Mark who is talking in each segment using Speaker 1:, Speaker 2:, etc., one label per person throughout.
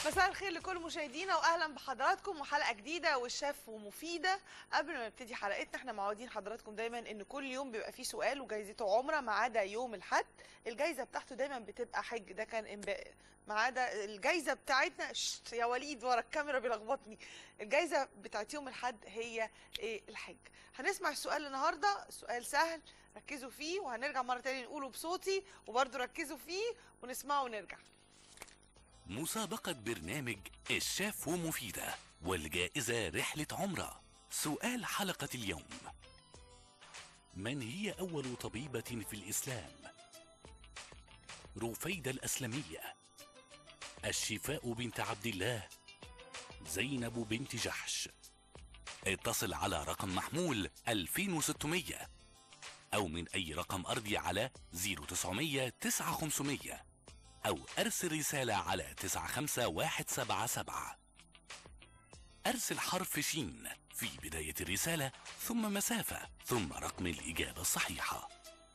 Speaker 1: مساء الخير لكل مشاهدينا واهلا بحضراتكم وحلقه جديده والشاف ومفيده قبل ما نبتدي حلقتنا احنا معودين حضراتكم دايما ان كل يوم بيبقى فيه سؤال وجايزته عمره ما عدا يوم الاحد الجايزه بتاعته دايما بتبقى حج ده كان امبارح ما عدا الجايزه بتاعتنا شت يا وليد ورا الكاميرا بيلخبطني الجايزه بتاعت يوم الاحد هي إيه الحج هنسمع السؤال النهارده سؤال سهل ركزوا فيه وهنرجع مره تاني نقوله بصوتي وبرده ركزوا فيه ونسمعه ونرجع
Speaker 2: مسابقة برنامج الشاف ومفيدة والجائزة رحلة عمرة سؤال حلقة اليوم من هي أول طبيبة في الإسلام؟ رفيدة الأسلمية الشفاء بنت عبد الله زينب بنت جحش اتصل على رقم محمول 2600 أو من أي رقم أرضي على 0900 9500 أو أرسل رسالة على 95177 أرسل حرف شين في بداية الرسالة ثم مسافة ثم رقم الإجابة الصحيحة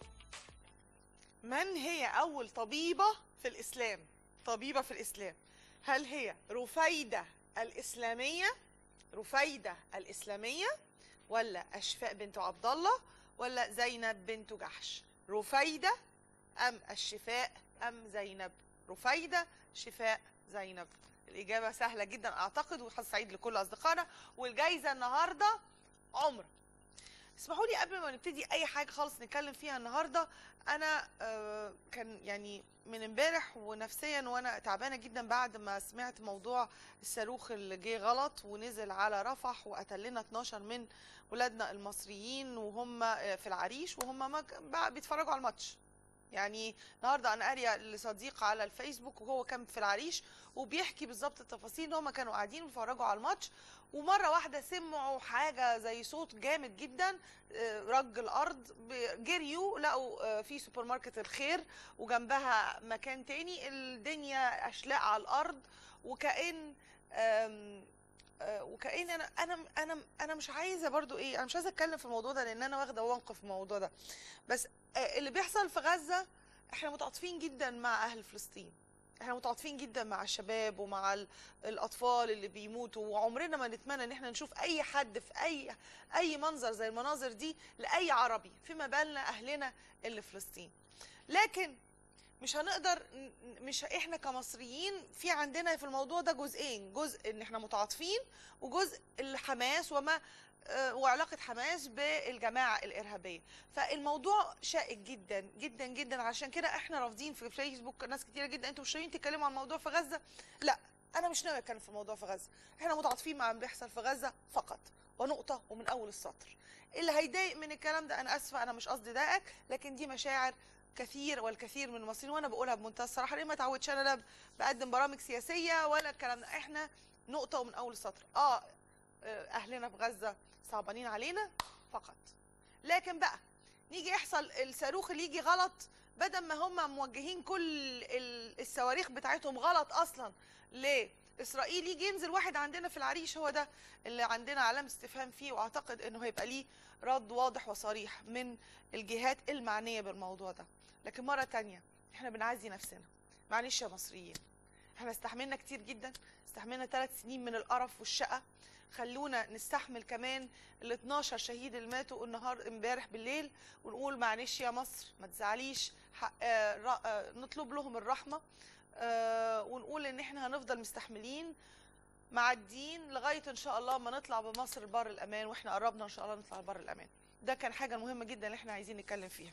Speaker 1: من هي أول طبيبة في الإسلام؟ طبيبة في الإسلام هل هي رفيدة الإسلامية؟ رفيدة الإسلامية ولا أشفاء بنت عبد الله ولا زينب بنت جحش؟ رفيدة أم الشفاء أم زينب؟ رفيدة شفاء زينب الإجابة سهلة جدا أعتقد وحظ سعيد لكل أصدقائنا والجايزة النهاردة عمرة اسمحوا لي قبل ما نبتدي اي حاجه خالص نتكلم فيها النهارده انا آه، كان يعني من امبارح ونفسيا وانا تعبانه جدا بعد ما سمعت موضوع الصاروخ اللي جه غلط ونزل على رفح وقتل لنا 12 من ولادنا المصريين وهم آه، في العريش وهم ما ك- بقى بيتفرجوا على الماتش يعني النهارده انا قاريه لصديق على الفيسبوك وهو كان في العريش وبيحكي بالظبط التفاصيل ان هم كانوا قاعدين بيتفرجوا على الماتش ومره واحده سمعوا حاجه زي صوت جامد جدا آه، رج الارض ب- جريوا لقوا آه، في سوبر ماركت الخير وجنبها مكان تاني الدنيا اشلاء على الارض وكأن آم، آه، وكأن انا انا انا انا مش عايزه برضو ايه انا مش عايزه اتكلم في الموضوع ده لان انا واخده موقف في الموضوع ده بس آه، اللي بيحصل في غزه احنا متعاطفين جدا مع اهل فلسطين احنا متعاطفين جدا مع الشباب ومع ال- الاطفال اللي بيموتوا وعمرنا ما نتمنى ان احنا نشوف اي حد في اي اي منظر زي المناظر دي لاي عربي فيما بالنا اهلنا اللي في فلسطين لكن مش هنقدر ن- ن- مش احنا كمصريين في عندنا في الموضوع ده جزئين جزء ان احنا متعاطفين وجزء الحماس وما آه، وعلاقة حماس بالجماعة الإرهابية فالموضوع شائك جدا جدا جدا عشان كده احنا رافضين في فيسبوك ناس كتيرة جدا انتوا مش ناويين تتكلموا عن الموضوع في غزة لا انا مش ناوي اتكلم في الموضوع في غزة احنا متعاطفين مع اللي بيحصل في غزة فقط ونقطة ومن أول السطر اللي هيضايق من الكلام ده أنا آسفة أنا مش قصدي ضايقك لكن دي مشاعر كثير والكثير من المصريين وانا بقولها بمنتهى الصراحه ليه ما اتعودش انا لا بقدم برامج سياسيه ولا الكلام ده احنا نقطه ومن اول السطر اه آه، اهلنا في غزه صعبانين علينا فقط لكن بقى نيجي يحصل الصاروخ اللي يجي غلط بدل ما هم موجهين كل ال- الصواريخ بتاعتهم غلط اصلا لاسرائيل يجي ينزل واحد عندنا في العريش هو ده اللي عندنا علامه استفهام فيه واعتقد انه هيبقى ليه رد واضح وصريح من الجهات المعنيه بالموضوع ده لكن مره تانية احنا بنعزي نفسنا معلش يا مصريين احنا استحملنا كتير جدا استحملنا ثلاث سنين من القرف والشقه خلونا نستحمل كمان ال 12 شهيد اللي ماتوا النهار امبارح بالليل ونقول معلش يا مصر ما تزعليش حق آه را- آه نطلب لهم الرحمه آه ونقول ان احنا هنفضل مستحملين معديين لغايه ان شاء الله ما نطلع بمصر بر الامان واحنا قربنا ان شاء الله نطلع بر الامان ده كان حاجه مهمه جدا اللي احنا عايزين نتكلم فيها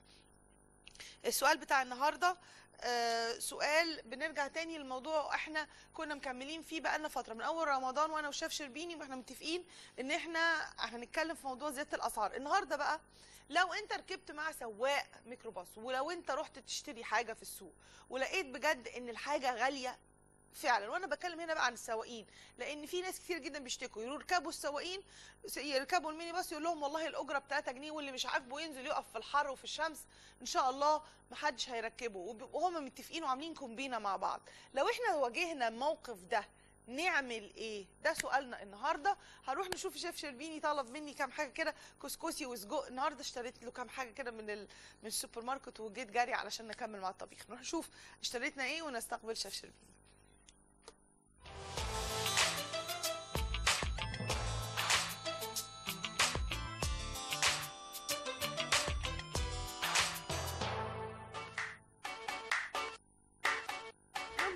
Speaker 1: السؤال بتاع النهارده آه سؤال بنرجع تاني للموضوع احنا كنا مكملين فيه بقالنا فتره من اول رمضان وانا وشاف شربيني واحنا متفقين ان احنا هنتكلم في موضوع زياده الاسعار النهارده بقى لو انت ركبت مع سواق ميكروباص ولو انت رحت تشتري حاجه في السوق ولقيت بجد ان الحاجه غاليه فعلا وانا بتكلم هنا بقى عن السواقين لان في ناس كتير جدا بيشتكوا يركبوا السواقين يركبوا الميني باص يقول لهم والله الاجره ب 3 جنيه واللي مش عاجبه ينزل يقف في الحر وفي الشمس ان شاء الله محدش هيركبه وب- وهم متفقين وعاملين كومبينه مع بعض لو احنا واجهنا الموقف ده نعمل ايه ده سؤالنا النهارده هنروح نشوف شيف شربيني طلب مني كام حاجه كده كسكسي وسجق النهارده اشتريت له كام حاجه كده من ال... من السوبر ماركت وجيت جري علشان نكمل مع الطبيخ نروح نشوف اشتريتنا ايه ونستقبل شيف شربيني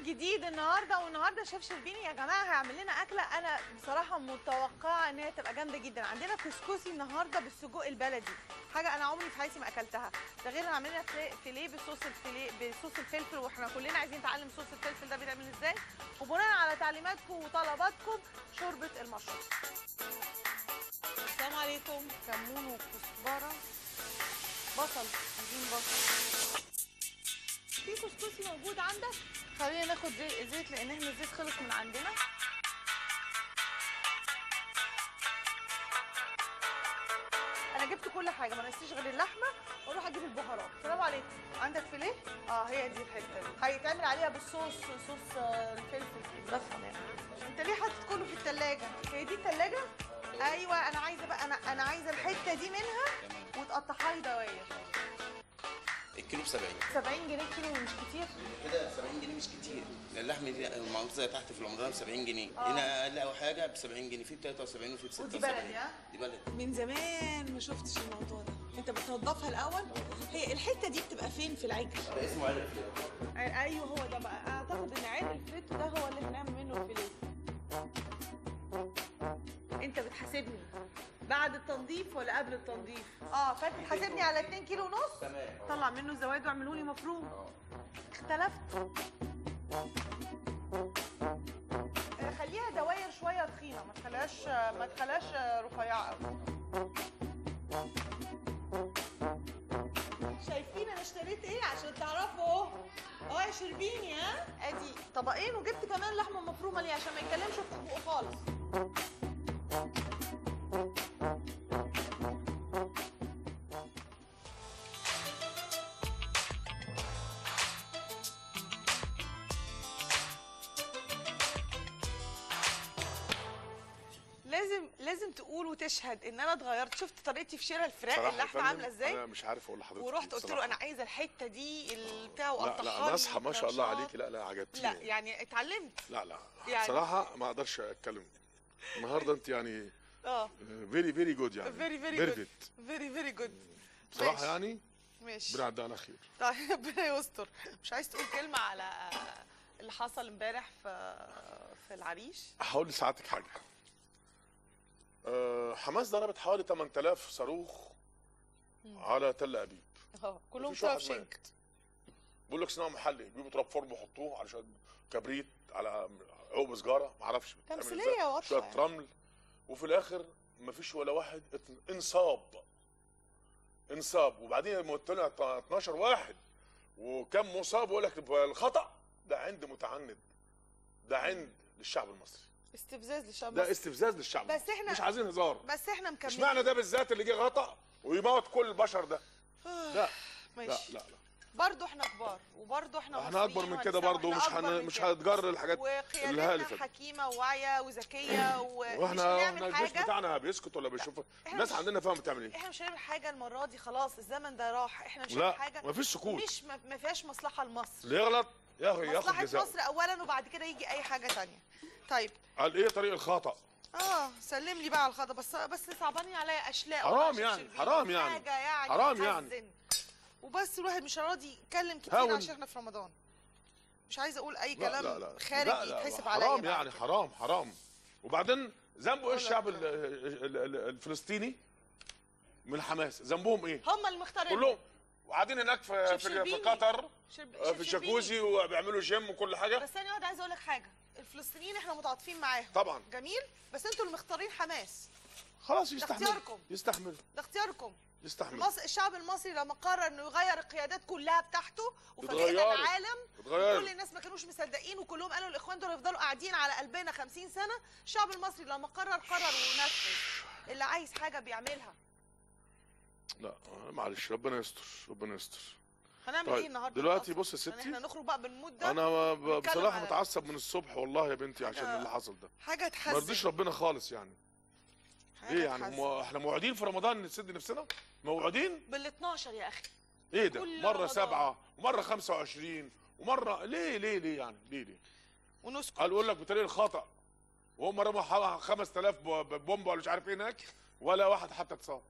Speaker 1: جديد النهارده والنهارده شيف شربيني يا جماعه هيعمل لنا اكله انا بصراحه متوقعه ان هي تبقى جامده جدا عندنا كسكسي النهارده بالسجق البلدي حاجه انا عمري في حياتي ما اكلتها ده غير عاملين لنا فيليه- فيليه بصوص الفيليه بصوص الفلفل واحنا كلنا عايزين نتعلم صوص الفلفل ده بيتعمل ازاي وبناء على تعليماتكم وطلباتكم شوربه المشروم السلام عليكم كمون وكزبره بصل عايزين بصل في كسكسي موجود عندك خلينا ناخد زي- زيت لان احنا الزيت خلص من عندنا انا جبت كل حاجه ما نسيش غير اللحمه واروح اجيب البهارات السلام عليكم عندك فيليه اه هي دي الحته دي هيتعمل عليها بالصوص صوص آه، الفلفل بفهم يعني انت ليه حاطط كله في الثلاجه هي دي الثلاجه ايوه انا عايزه بقى انا انا عايزه الحته دي منها وتقطعها لي دواير
Speaker 3: الكيلو ب 70
Speaker 1: 70 جنيه كيلو مش كتير
Speaker 3: كده 70 جنيه مش كتير اللحم دي المعروض زي تحت في رمضان ب 70 جنيه
Speaker 1: آه.
Speaker 3: هنا اقل أو حاجه ب 70 جنيه في ب 73 وفي ب 76
Speaker 1: ودي بلدي، ها؟
Speaker 3: دي بلدي
Speaker 1: من زمان ما شفتش الموضوع ده انت بتنضفها الاول هي الحته دي بتبقى فين في العجل
Speaker 3: ده اسمه علب
Speaker 1: ايوه هو ده بقى اعتقد ان عين الفريتو ده هو اللي هنعمل منه الفيليه انت بتحاسبني بعد التنظيف ولا قبل التنظيف اه فانت تحاسبني على 2 كيلو ونص
Speaker 3: تمام
Speaker 1: طلع منه الزوايد واعمله لي مفروم اختلفت آه، خليها دواير شويه تخينه ما تخليهاش ما تخليهاش رفيعه قوي شايفين انا اشتريت ايه عشان تعرفوا اهو اهو يا شربيني ها ادي طبقين وجبت كمان لحمه مفرومه ليه عشان ما يتكلمش في بقه خالص لازم لازم تقول وتشهد ان انا اتغيرت شفت طريقتي في شراء الفراخ
Speaker 4: صراحة يا
Speaker 1: اللحمه
Speaker 4: فندم
Speaker 1: عامله ازاي
Speaker 4: انا مش عارف اقول لحضرتك
Speaker 1: ورحت
Speaker 4: إيه
Speaker 1: قلت له
Speaker 4: بصراحة.
Speaker 1: انا عايزه الحته دي البتاع
Speaker 4: لا
Speaker 1: وقطعها
Speaker 4: لا
Speaker 1: لي
Speaker 4: ناصحه ما شاء الله
Speaker 1: طرشات.
Speaker 4: عليكي لا لا عجبتيني
Speaker 1: لا يعني اتعلمت
Speaker 4: لا لا
Speaker 1: يعني-
Speaker 4: صراحه ما اقدرش اتكلم النهارده انت يعني
Speaker 1: اه
Speaker 4: فيري فيري جود يعني
Speaker 1: فيري فيري جود
Speaker 4: Perfect.
Speaker 1: فيري فيري جود
Speaker 4: بصراحه
Speaker 1: ماشي.
Speaker 4: يعني
Speaker 1: ماشي
Speaker 4: بنعدي على خير
Speaker 1: طيب ربنا يستر مش عايز تقول كلمه على اللي حصل امبارح في في العريش
Speaker 4: هقول لساعتك حاجه أه حماس ضربت حوالي 8000 صاروخ على تل ابيب
Speaker 1: اه كلهم
Speaker 4: مفيش واحد
Speaker 1: بسبب شنك
Speaker 4: بيقول لك صناعه محلي بيجيبوا تراب فورم يحطوه علشان كبريت على عقب سجاره ما اعرفش بتتعمل
Speaker 1: تمثيلية
Speaker 4: إزاي.
Speaker 1: واضحة
Speaker 4: شويه
Speaker 1: يعني.
Speaker 4: رمل وفي الاخر ما فيش ولا واحد ات- انصاب انصاب وبعدين لما طلع 12 واحد وكم مصاب ويقول لك الخطا ده عند متعند ده عند للشعب المصري
Speaker 1: استفزاز للشعب
Speaker 4: ده
Speaker 1: المصري.
Speaker 4: استفزاز للشعب
Speaker 1: بس
Speaker 4: المصري.
Speaker 1: إحنا-
Speaker 4: مش عايزين هزار
Speaker 1: بس احنا مكملين
Speaker 4: اشمعنى ده بالذات اللي جه غطا ويموت كل البشر ده لا لا
Speaker 1: ماشي
Speaker 4: لا, لا.
Speaker 1: برضه احنا كبار وبرضه احنا
Speaker 4: احنا اكبر
Speaker 1: مصريين
Speaker 4: من كده
Speaker 1: وهنسوي.
Speaker 4: برضه
Speaker 1: إحنا
Speaker 4: مش
Speaker 1: أكبر
Speaker 4: هن...
Speaker 1: من
Speaker 4: مش
Speaker 1: كده.
Speaker 4: هتجر الحاجات
Speaker 1: وقيادتنا
Speaker 4: الهالفه دي.
Speaker 1: حكيمه وواعيه وذكيه ومش
Speaker 4: واحنا
Speaker 1: هنعمل
Speaker 4: احنا الجيش
Speaker 1: حاجه
Speaker 4: بتاعنا بيسكت ولا بيشوف
Speaker 1: إحنا
Speaker 4: الناس
Speaker 1: مش-
Speaker 4: عندنا فاهمه بتعمل ايه
Speaker 1: احنا مش هنعمل حاجه المره دي خلاص الزمن ده راح احنا مش
Speaker 4: لا
Speaker 1: هنعمل حاجه
Speaker 4: مفيش سكوت
Speaker 1: مش ما ما فيهاش مصلحه لمصر
Speaker 4: اللي يغلط ياخد ياخد
Speaker 1: مصلحه
Speaker 4: جزاء
Speaker 1: مصر اولا وبعد كده يجي اي حاجه تانية طيب
Speaker 4: قال ايه طريق الخطا
Speaker 1: اه سلم لي بقى على الخطا بس بس صعبانين عليا اشلاء
Speaker 4: حرام
Speaker 1: وعشان
Speaker 4: يعني،
Speaker 1: شربين.
Speaker 4: حرام يعني.
Speaker 1: حاجه يعني
Speaker 4: حرام يعني.
Speaker 1: تحزن. وبس الواحد مش راضي يتكلم كتير
Speaker 4: هاون.
Speaker 1: عشان احنا في رمضان مش عايزه اقول اي
Speaker 4: لا
Speaker 1: كلام
Speaker 4: لا لا
Speaker 1: خارج
Speaker 4: لا لا
Speaker 1: يتحسب عليا
Speaker 4: حرام
Speaker 1: بعد
Speaker 4: يعني
Speaker 1: كده.
Speaker 4: حرام حرام وبعدين ذنبه ايه
Speaker 1: ولا
Speaker 4: الشعب
Speaker 1: حرام.
Speaker 4: ال- ال- ال- الفلسطيني من حماس ذنبهم ايه
Speaker 1: هم المختارين
Speaker 4: كلهم وقاعدين هناك في
Speaker 1: شوف
Speaker 4: في, في
Speaker 1: شربيني.
Speaker 4: قطر
Speaker 1: شرب...
Speaker 4: آه،
Speaker 1: شوف
Speaker 4: في
Speaker 1: شربيني.
Speaker 4: الجاكوزي وبيعملوا جيم وكل حاجه
Speaker 1: بس ثانيه واحده عايزه اقول لك حاجه الفلسطينيين احنا متعاطفين معاهم
Speaker 4: طبعا
Speaker 1: جميل بس انتوا اللي مختارين حماس
Speaker 4: خلاص يستحمل
Speaker 1: اختياركم.
Speaker 4: يستحمل
Speaker 1: ده اختياركم
Speaker 4: يستحمل
Speaker 1: مصر الشعب المصري لما قرر انه يغير القيادات كلها بتاعته وفاجئنا
Speaker 4: اتغيرت.
Speaker 1: العالم
Speaker 4: اتغيرت.
Speaker 1: كل الناس ما كانوش مصدقين وكلهم قالوا الاخوان دول يفضلوا قاعدين على قلبنا 50 سنه الشعب المصري لما قرر قرر ونفذ اللي عايز حاجه بيعملها
Speaker 4: لا معلش ربنا يستر ربنا يستر
Speaker 1: هنعمل ايه
Speaker 4: طيب
Speaker 1: النهارده
Speaker 4: دلوقتي
Speaker 1: أصلاً؟
Speaker 4: بص يا
Speaker 1: يعني
Speaker 4: ستي
Speaker 1: احنا نخرج بقى بالمود ده
Speaker 4: انا ب-
Speaker 1: نتكلم
Speaker 4: بصراحه
Speaker 1: على-
Speaker 4: متعصب من الصبح والله يا بنتي عشان
Speaker 1: حاجة-
Speaker 4: اللي حصل ده
Speaker 1: حاجه
Speaker 4: ما
Speaker 1: تحزن
Speaker 4: رضيش ربنا خالص يعني
Speaker 1: حاجة
Speaker 4: ايه يعني
Speaker 1: تحزن.
Speaker 4: مو... احنا موعدين في رمضان نسد نفسنا موعدين
Speaker 1: بال 12 يا اخي
Speaker 4: ايه ده
Speaker 1: كل
Speaker 4: مره
Speaker 1: رمضان.
Speaker 4: سبعة ومره 25 ومره ليه ليه ليه يعني ليه ليه
Speaker 1: ونسكت
Speaker 4: قال يقول لك بطريق الخطا وهم رموا ح- 5000 ب- بومب ولا مش عارف ايه هناك ولا واحد حتى اتصاب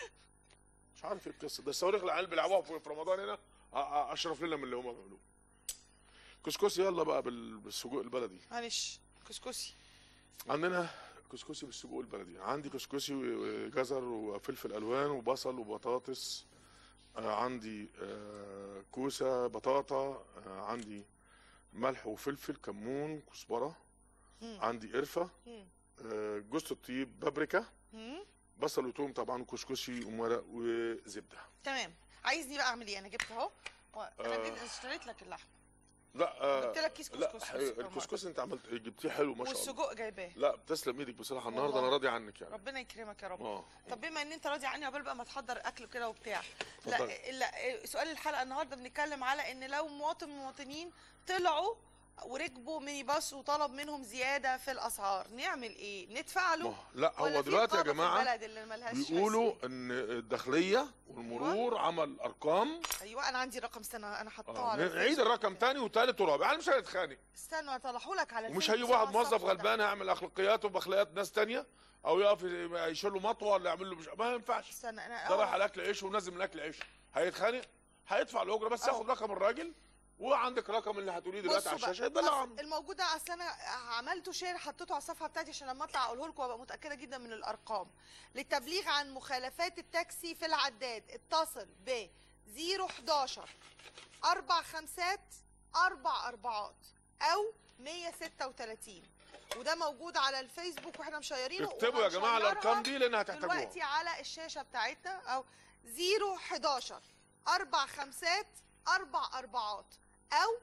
Speaker 4: مش عارف ايه القصه ده الصواريخ اللي العيال بيلعبوها في في رمضان هنا أ- أ- اشرف لنا من اللي هم بيعملوه كسكسي يلا بقى بال- بالسجق البلدي
Speaker 1: معلش كسكسي
Speaker 4: عندنا كسكسي بالسجق البلدي عندي كسكسي وجزر وفلفل الوان وبصل وبطاطس آه، عندي آه، كوسه بطاطا آه، عندي ملح وفلفل كمون كزبره
Speaker 1: مم.
Speaker 4: عندي قرفه
Speaker 1: مم.
Speaker 4: آه، جوز الطيب بابريكا
Speaker 1: مم.
Speaker 4: بصل وتوم طبعا وكسكسي ومرق وزبده
Speaker 1: تمام عايزني بقى اعمل ايه انا جبت اهو و- انا
Speaker 4: آه.
Speaker 1: جبت- اشتريت لك اللحم
Speaker 4: لا آه،
Speaker 1: جبت لك كيس
Speaker 4: لا
Speaker 1: كسكس في
Speaker 4: حقيقي
Speaker 1: السوبر ماركت.
Speaker 4: الكسكس انت عملت جبتيه حلو ما شاء الله
Speaker 1: والسجق جايباه
Speaker 4: لا بتسلم ايدك بصراحه النهارده
Speaker 1: والله.
Speaker 4: انا راضي عنك يعني
Speaker 1: ربنا يكرمك يا رب
Speaker 4: اه
Speaker 1: طب بما ان انت راضي عني قبل بقى ما تحضر اكل كده وبتاع
Speaker 4: اتفضلي.
Speaker 1: لا لا سؤال الحلقه النهارده بنتكلم على ان لو مواطن من المواطنين طلعوا وركبوا ميني باص وطلب منهم زياده في الاسعار نعمل ايه ندفع
Speaker 4: ما
Speaker 1: له
Speaker 4: هو- لا
Speaker 1: ولا
Speaker 4: هو
Speaker 1: في
Speaker 4: دلوقتي يا
Speaker 1: رقابة في
Speaker 4: جماعه
Speaker 1: البلد اللي ملهاش
Speaker 4: بيقولوا
Speaker 1: مسؤول؟
Speaker 4: ان الداخليه والمرور عمل ارقام
Speaker 1: ايوه انا عندي رقم استنى انا حطاه
Speaker 4: آه،
Speaker 1: على
Speaker 4: نعيد
Speaker 1: الفيسبوك
Speaker 4: الرقم
Speaker 1: كده.
Speaker 4: تاني وتالت ورابع انا مش هنتخانق
Speaker 1: استنى اطلعه لك على
Speaker 4: ومش
Speaker 1: الفيسبوك
Speaker 4: هيجي واحد
Speaker 1: على
Speaker 4: موظف
Speaker 1: الصفحة ده.
Speaker 4: غلبان يعمل اخلاقياته باخلاقيات ناس تانية او يقف يشيل له مطوه ولا يعمل له مش ما ينفعش
Speaker 1: استنى انا
Speaker 4: ده رايح
Speaker 1: أول-
Speaker 4: على اكل عيش ونازل من اكل عيش هيتخانق هيدفع الاجره بس
Speaker 1: آه.
Speaker 4: ياخد رقم الراجل وعندك رقم اللي هتقوليه دلوقتي
Speaker 1: بصوا
Speaker 4: على
Speaker 1: بقى،
Speaker 4: الشاشه يدلع
Speaker 1: أصل
Speaker 4: عنه
Speaker 1: الموجود ده اصل انا عملته شير حطيته على الصفحه بتاعتي عشان لما اطلع اقوله لكم ابقى متاكده جدا من الارقام للتبليغ عن مخالفات التاكسي في العداد اتصل ب 011 اربع خمسات اربع اربعات او 136 وده موجود على الفيسبوك واحنا مشيرينه
Speaker 4: اكتبوا يا جماعه
Speaker 1: وهنشيرها
Speaker 4: الارقام دي لان هتحتاجوها
Speaker 1: دلوقتي على الشاشه بتاعتنا او 011 اربع خمسات اربع اربعات او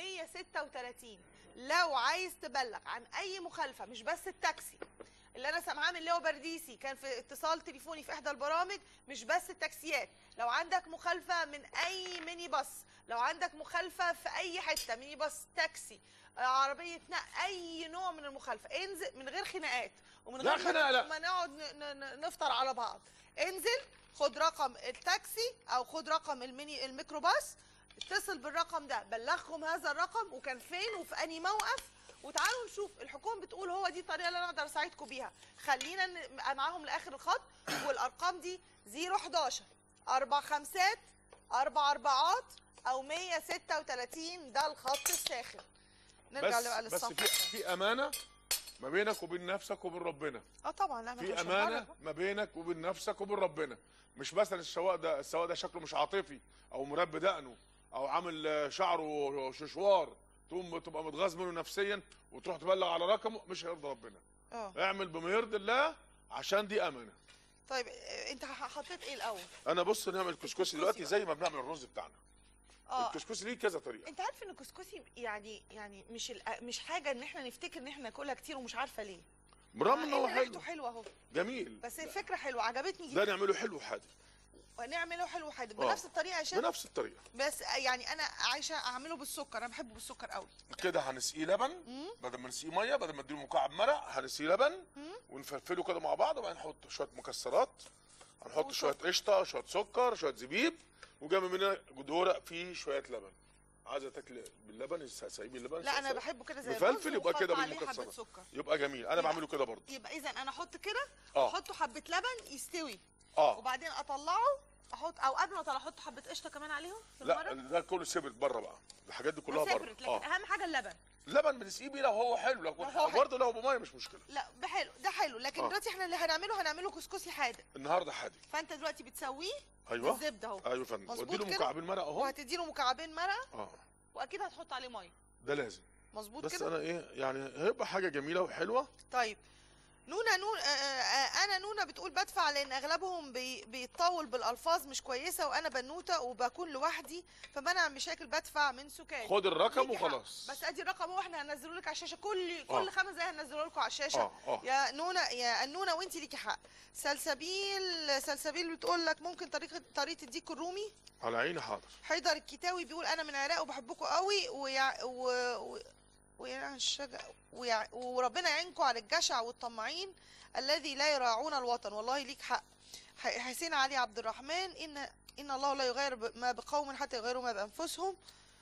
Speaker 1: 136 لو عايز تبلغ عن اي مخالفه مش بس التاكسي اللي انا سامعاه من لو برديسي كان في اتصال تليفوني في احدى البرامج مش بس التاكسيات لو عندك مخالفه من اي ميني باص لو عندك مخالفه في اي حته ميني باص تاكسي آه، عربيه نقل اي نوع من المخالفه انزل من غير خناقات ومن
Speaker 4: لا
Speaker 1: غير
Speaker 4: خناقة، لا.
Speaker 1: ما نقعد ن- ن- ن- نفطر على بعض انزل خد رقم التاكسي او خد رقم الميني الميكروباص اتصل بالرقم ده بلغهم هذا الرقم وكان فين وفي انهي موقف وتعالوا نشوف الحكومه بتقول هو دي الطريقه اللي انا اقدر اساعدكم بيها خلينا ن- معاهم لاخر الخط والارقام دي 011 اربع خمسات اربع اربعات او 136 ده الخط الساخن نرجع
Speaker 4: بس
Speaker 1: بقى
Speaker 4: بس
Speaker 1: للصفحه
Speaker 4: في في امانه ما بينك وبين نفسك وبين ربنا
Speaker 1: اه طبعا لا ما
Speaker 4: في
Speaker 1: إحنا مش
Speaker 4: امانه
Speaker 1: هنعرف.
Speaker 4: ما بينك وبين نفسك وبين ربنا مش مثلا السواق ده السواق ده شكله مش عاطفي او مربي دقنه او عامل آه، شعره ششوار تقوم تبقى متغاظ منه نفسيا وتروح تبلغ على رقمه مش هيرضى ربنا
Speaker 1: اه
Speaker 4: اعمل بما يرضي الله عشان دي امانه
Speaker 1: طيب آه، انت ح- حطيت ايه الاول
Speaker 4: انا بص نعمل كسكسي دلوقتي زي ما بنعمل الرز بتاعنا
Speaker 1: اه
Speaker 4: الكسكسي ليه كذا طريقه
Speaker 1: انت عارف ان الكسكسي يعني يعني مش الأ- مش حاجه ان احنا نفتكر ان احنا ناكلها كتير ومش عارفه ليه
Speaker 4: برغم ان هو
Speaker 1: مع ريحته
Speaker 4: حلو
Speaker 1: حلوه اهو
Speaker 4: جميل
Speaker 1: بس الفكره حلوه عجبتني
Speaker 4: ده
Speaker 1: جدا
Speaker 4: نعمله حلو حادق
Speaker 1: ونعمله حلو حادق
Speaker 4: آه.
Speaker 1: بنفس الطريقه يا شيخ
Speaker 4: بنفس الطريقه
Speaker 1: بس يعني انا عايشه اعمله بالسكر انا بحبه بالسكر قوي
Speaker 4: كده هنسقيه لبن بدل ما نسقيه ميه بدل ما نديله مكعب مرق هنسقيه لبن ونفلفله كده مع بعض وبعدين نحط شويه مكسرات هنحط
Speaker 1: وسكر.
Speaker 4: شويه قشطه شويه سكر شويه زبيب وجنب منها جدورق فيه شويه لبن عايزه تاكل باللبن سايبين اللبن
Speaker 1: لا انا
Speaker 4: سايب-
Speaker 1: بحبه كده زي
Speaker 4: مفلفل
Speaker 1: الرز
Speaker 4: يبقى كده
Speaker 1: وأحط عليه حبه
Speaker 4: بالمكسرات
Speaker 1: سكر
Speaker 4: يبقى جميل انا
Speaker 1: يبقى-
Speaker 4: بعمله كده برضه
Speaker 1: يبقى اذا انا احط كده
Speaker 4: اه
Speaker 1: احطه حبه لبن يستوي
Speaker 4: اه
Speaker 1: وبعدين اطلعه احط او قبل ما اطلع احط حبه قشطه كمان عليهم في
Speaker 4: لا
Speaker 1: المرق
Speaker 4: ده كله سيبرت بره بقى الحاجات دي كلها بره
Speaker 1: سيبرت لكن اهم حاجه اللبن
Speaker 4: لبن بنسقيه بيه لو هو حلو لو
Speaker 1: لو هو حلو.
Speaker 4: برضه لو بميه مش مشكله
Speaker 1: لا ده حلو ده حلو لكن
Speaker 4: آه.
Speaker 1: دلوقتي احنا اللي هنعمله هنعمله كسكسي حادق
Speaker 4: النهارده حادق
Speaker 1: فانت دلوقتي بتسويه
Speaker 4: ايوه
Speaker 1: الزبده اهو
Speaker 4: ايوه يا فندم
Speaker 1: مظبوط
Speaker 4: واديله
Speaker 1: كده؟
Speaker 4: مكعبين مرق اهو
Speaker 1: وهتدي له مكعبين مرقه
Speaker 4: اه
Speaker 1: واكيد هتحط عليه ميه
Speaker 4: ده لازم
Speaker 1: مظبوط
Speaker 4: بس
Speaker 1: كده
Speaker 4: انا ايه يعني هيبقى حاجه جميله وحلوه
Speaker 1: طيب نونا نون آه، آه، انا نونا بتقول بدفع لان اغلبهم بي بيطول بالالفاظ مش كويسه وانا بنوته وبكون لوحدي فمنع المشاكل بدفع من سكان
Speaker 4: خد الرقم
Speaker 1: ليكي حق.
Speaker 4: وخلاص
Speaker 1: بس ادي الرقم هو احنا هننزله لك على الشاشه كل كل
Speaker 4: آه.
Speaker 1: خمس دقايق هننزله لكم على الشاشه
Speaker 4: اه اه
Speaker 1: يا نونا يا النونا وانت ليكي حق سلسبيل سلسبيل بتقول لك ممكن طريقه طريقه الديك الرومي
Speaker 4: على عيني حاضر
Speaker 1: حيدر الكتاوي بيقول انا من العراق وبحبكم قوي ويع... و... و... ويع... الشجع... ويع... وربنا يعينكم على الجشع والطماعين الذي لا يراعون الوطن والله ليك حق ح... حسين علي عبد الرحمن ان ان الله لا يغير ب... ما بقوم حتى يغيروا ما بانفسهم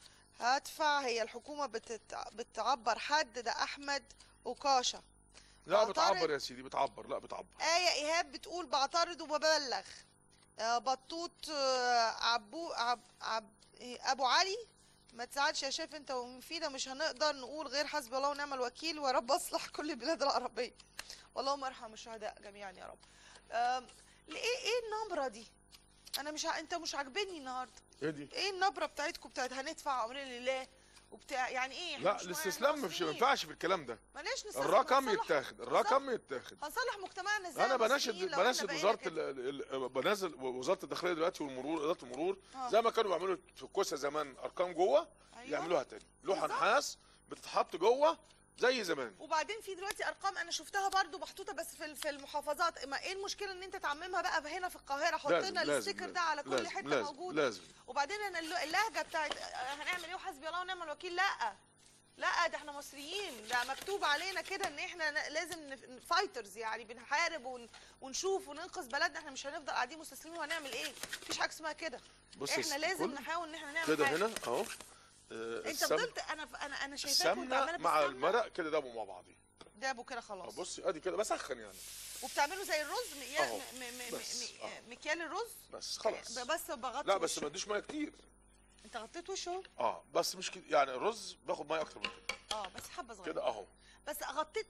Speaker 1: هدفع هي الحكومه بتت... بتعبر حد ده احمد وكاشا
Speaker 4: لا
Speaker 1: بعترض.
Speaker 4: بتعبر يا سيدي بتعبر لا بتعبر
Speaker 1: آية إيهاب بتقول بعترض وببلغ آه، بطوط آه، عبو عب عب إيه، أبو علي ما تزعلش يا شيف انت ومفيدة مش هنقدر نقول غير حسبي الله ونعم الوكيل ويا رب اصلح كل البلاد العربية اللهم ارحم الشهداء جميعا يا رب أم، ليه ايه النبرة دي انا مش ع... انت مش عاجبني النهارده
Speaker 4: ايه دي
Speaker 1: ايه النبرة بتاعتكم بتاعت هندفع امرنا لله وبتاع يعني ايه إحنا
Speaker 4: لا
Speaker 1: مش
Speaker 4: الاستسلام مش ما
Speaker 1: مصريين.
Speaker 4: ينفعش في الكلام ده
Speaker 1: ماليش نستسلم
Speaker 4: الرقم
Speaker 1: هنصلح-
Speaker 4: يتاخد
Speaker 1: هنصلح-
Speaker 4: الرقم يتاخد
Speaker 1: هنصلح مجتمعنا ازاي
Speaker 4: انا
Speaker 1: يا
Speaker 4: بناشد
Speaker 1: مصريين لو إحنا
Speaker 4: بناشد
Speaker 1: بقينا
Speaker 4: وزاره
Speaker 1: كده؟
Speaker 4: ال- ال- بنازل وزاره الداخليه دلوقتي والمرور اداره المرور
Speaker 1: آه.
Speaker 4: زي ما كانوا بيعملوا في الكوسه زمان ارقام جوه
Speaker 1: أيوة.
Speaker 4: يعملوها تاني لوحه
Speaker 1: بالظبط.
Speaker 4: نحاس بتتحط جوه زي زمان
Speaker 1: وبعدين في دلوقتي ارقام انا شفتها برضو محطوطه بس في في المحافظات ما ايه المشكله ان انت تعممها بقى هنا في القاهره حط
Speaker 4: لازم
Speaker 1: لنا
Speaker 4: لازم
Speaker 1: الستيكر ده على كل
Speaker 4: لازم
Speaker 1: حته
Speaker 4: لازم
Speaker 1: موجود
Speaker 4: لازم
Speaker 1: وبعدين انا الل- اللهجه بتاعت آه، هنعمل ايه وحسبي الله ونعم الوكيل لا لا ده احنا مصريين ده مكتوب علينا كده ان احنا ن- لازم فايترز يعني بنحارب ون- ونشوف وننقذ بلدنا احنا مش هنفضل قاعدين مستسلمين وهنعمل ايه مفيش حاجه اسمها كده
Speaker 4: بص يا
Speaker 1: احنا
Speaker 4: ست
Speaker 1: لازم
Speaker 4: الكل،
Speaker 1: نحاول ان احنا نعمل
Speaker 4: كده
Speaker 1: حاجة.
Speaker 4: هنا اهو آه،
Speaker 1: انت
Speaker 4: السمن-
Speaker 1: فضلت انا انا انا شايفاك وانت
Speaker 4: السمنه
Speaker 1: عماله
Speaker 4: مع
Speaker 1: بالسمنة.
Speaker 4: المرق كده دابوا مع بعض
Speaker 1: دابوا كده خلاص
Speaker 4: بصي ادي كده بسخن يعني
Speaker 1: وبتعملوا زي الرز مقيال
Speaker 4: أهو.
Speaker 1: م- م- م-
Speaker 4: بس.
Speaker 1: م-
Speaker 4: أهو.
Speaker 1: مكيال الرز
Speaker 4: بس خلاص
Speaker 1: ب- بس بغطي
Speaker 4: لا بس
Speaker 1: وشه.
Speaker 4: ما اديش ميه كتير
Speaker 1: انت غطيت وشه
Speaker 4: اه بس مش كده يعني الرز باخد ميه اكتر من كده
Speaker 1: اه بس حبه صغيره
Speaker 4: كده اهو
Speaker 1: بس غطيت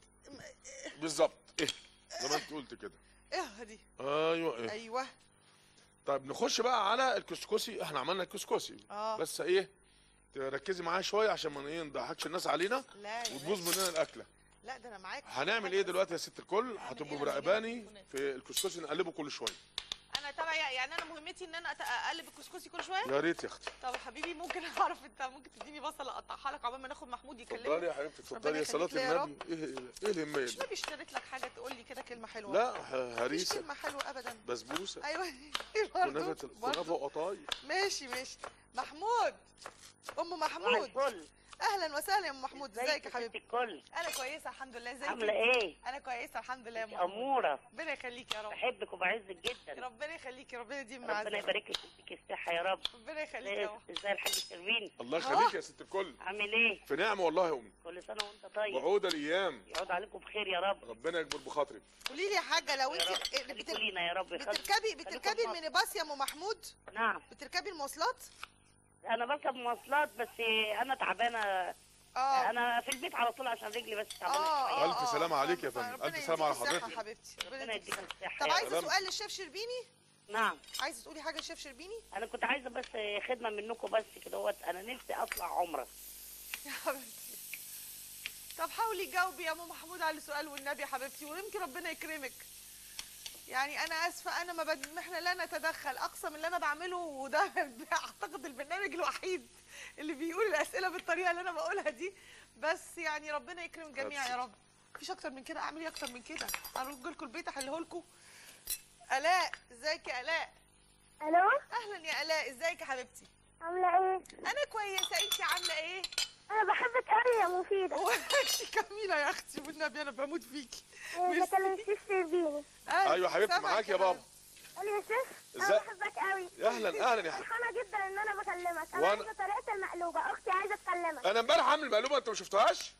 Speaker 4: بالظبط ايه زي ما انت قلت كده
Speaker 1: ايه دي
Speaker 4: ايوه ايه
Speaker 1: ايوه
Speaker 4: طيب نخش بقى على الكسكسي احنا عملنا الكسكسي
Speaker 1: اه
Speaker 4: بس ايه تركزي معايا شويه عشان ما ايه نضحكش الناس علينا
Speaker 1: لا يا
Speaker 4: وتبوظ
Speaker 1: باشا.
Speaker 4: مننا الاكله
Speaker 1: لا ده انا معاك
Speaker 4: هنعمل ايه دلوقتي يا ست الكل هتبقوا
Speaker 1: إيه؟
Speaker 4: مراقباني
Speaker 1: هنعمل
Speaker 4: في الكسكسي نقلبه كل شويه
Speaker 1: انا تبع يعني انا مهمتي ان انا أت- اقلب الكسكسي كل شويه
Speaker 4: يا ريت يا اختي
Speaker 1: طب يا حبيبي ممكن اعرف انت ممكن تديني بصله اقطعها لك عقبال ما ناخد محمود
Speaker 4: اتفضلي
Speaker 1: يكلمني
Speaker 4: يا حبيبتي
Speaker 1: ربنا
Speaker 4: اتفضلي يا صلاه
Speaker 1: يخليك ليا يا
Speaker 4: النبي ايه ايه الهميه
Speaker 1: مش
Speaker 4: دي
Speaker 1: نبي اشتريت لك حاجه تقول لي كده كلمه حلوه
Speaker 4: لا ه-
Speaker 1: مفيش
Speaker 4: هريسه
Speaker 1: كلمه حلوه ابدا
Speaker 4: بسبوسه
Speaker 1: ايوه
Speaker 4: كنافه
Speaker 1: برضه
Speaker 4: كنافه وقطايف
Speaker 1: ماشي ماشي محمود ام
Speaker 5: صباح
Speaker 1: محمود
Speaker 5: الفل
Speaker 1: اهلا وسهلا يا ام محمود ازيك يا
Speaker 5: ست
Speaker 1: حبيبي
Speaker 5: الكل
Speaker 1: انا كويسه الحمد لله ازيك
Speaker 5: عامله
Speaker 1: انت؟
Speaker 5: ايه
Speaker 1: انا كويسه الحمد لله يا ام محمود
Speaker 5: اموره
Speaker 1: ربنا يخليك يا رب
Speaker 5: بحبك وبعزك جدا
Speaker 1: ربنا يخليك يا ربنا يديم
Speaker 5: ربنا
Speaker 1: معاك
Speaker 5: يبارك لك ويديك الصحه يا رب
Speaker 1: ربنا يخليك يا
Speaker 5: إيه،
Speaker 1: رب
Speaker 5: ازاي الحاج شربين
Speaker 4: الله يخليك يا ست الكل
Speaker 5: عامل ايه
Speaker 4: في نعمه والله يا امي
Speaker 5: كل سنه وانت طيب
Speaker 4: وعود الايام
Speaker 5: يعود عليكم بخير يا رب
Speaker 4: ربنا يكبر بخاطرك
Speaker 1: قولي لي يا حاجه لو
Speaker 5: يا رب
Speaker 1: انت
Speaker 5: خليكوا
Speaker 1: بت-
Speaker 5: لينا يا رب يخليك.
Speaker 1: بتركبي
Speaker 5: خليكوا
Speaker 1: بتركبي
Speaker 5: في مصر.
Speaker 1: المينيباص يا ام محمود
Speaker 5: نعم
Speaker 1: بتركبي المواصلات
Speaker 5: انا بركب مواصلات بس انا تعبانه
Speaker 1: اه
Speaker 5: انا في البيت على طول عشان رجلي بس تعبانه
Speaker 1: اه
Speaker 5: شوية.
Speaker 1: اه
Speaker 4: ألف
Speaker 1: آه،
Speaker 4: سلامة
Speaker 1: آه،
Speaker 4: عليك يا
Speaker 1: ف-
Speaker 4: فندم.
Speaker 1: ربنا
Speaker 4: ألف سلامة على
Speaker 1: يديك الصحة
Speaker 4: حضرتك.
Speaker 1: حبيبتي ربنا
Speaker 5: ربنا
Speaker 1: يديك
Speaker 5: يديك
Speaker 1: الصحة.
Speaker 5: الصحه
Speaker 1: طب
Speaker 5: يا
Speaker 1: عايزه
Speaker 5: رب.
Speaker 4: سلام.
Speaker 1: سؤال للشيف شربيني
Speaker 5: نعم
Speaker 1: عايزه تقولي حاجه للشيف شربيني
Speaker 5: انا كنت عايزه بس خدمه منكم بس كده هوت انا نفسي اطلع عمره
Speaker 1: يا حبيبتي طب حاولي تجاوبي يا ام محمود على السؤال والنبي يا حبيبتي ويمكن ربنا يكرمك يعني انا اسفه انا ما بد... احنا لا نتدخل اقصى من اللي انا بعمله وده اعتقد البرنامج الوحيد اللي بيقول الاسئله بالطريقه اللي انا بقولها دي بس يعني ربنا يكرم الجميع يا رب مفيش اكتر من كده اعمل ايه اكتر من كده ارج لكم البيت احله لكم الاء ازيك يا الاء
Speaker 6: الو
Speaker 1: اهلا يا الاء ازيك يا حبيبتي
Speaker 6: عامله ايه
Speaker 1: انا كويسه انت عامله ايه
Speaker 6: انا بحبك قوي يا مفيده
Speaker 1: وانت جميله يا اختي والنبي انا بموت فيكي
Speaker 6: إيه،
Speaker 1: ميرسي.
Speaker 6: بكلم الشيف شربيني
Speaker 4: ايوه يا حبيبتي
Speaker 1: سامعك
Speaker 4: معاك يا بابا
Speaker 6: قال لي يا شيف انا
Speaker 4: ازاي؟
Speaker 6: بحبك قوي
Speaker 4: اهلا اهلا يا حبيبي
Speaker 6: فرحانه جدا ان انا بكلمك
Speaker 4: وأنا-
Speaker 6: انا عايزه طريقه المقلوبه اختي عايزه تكلمك
Speaker 4: انا امبارح عامل مقلوبه انت ما شفتهاش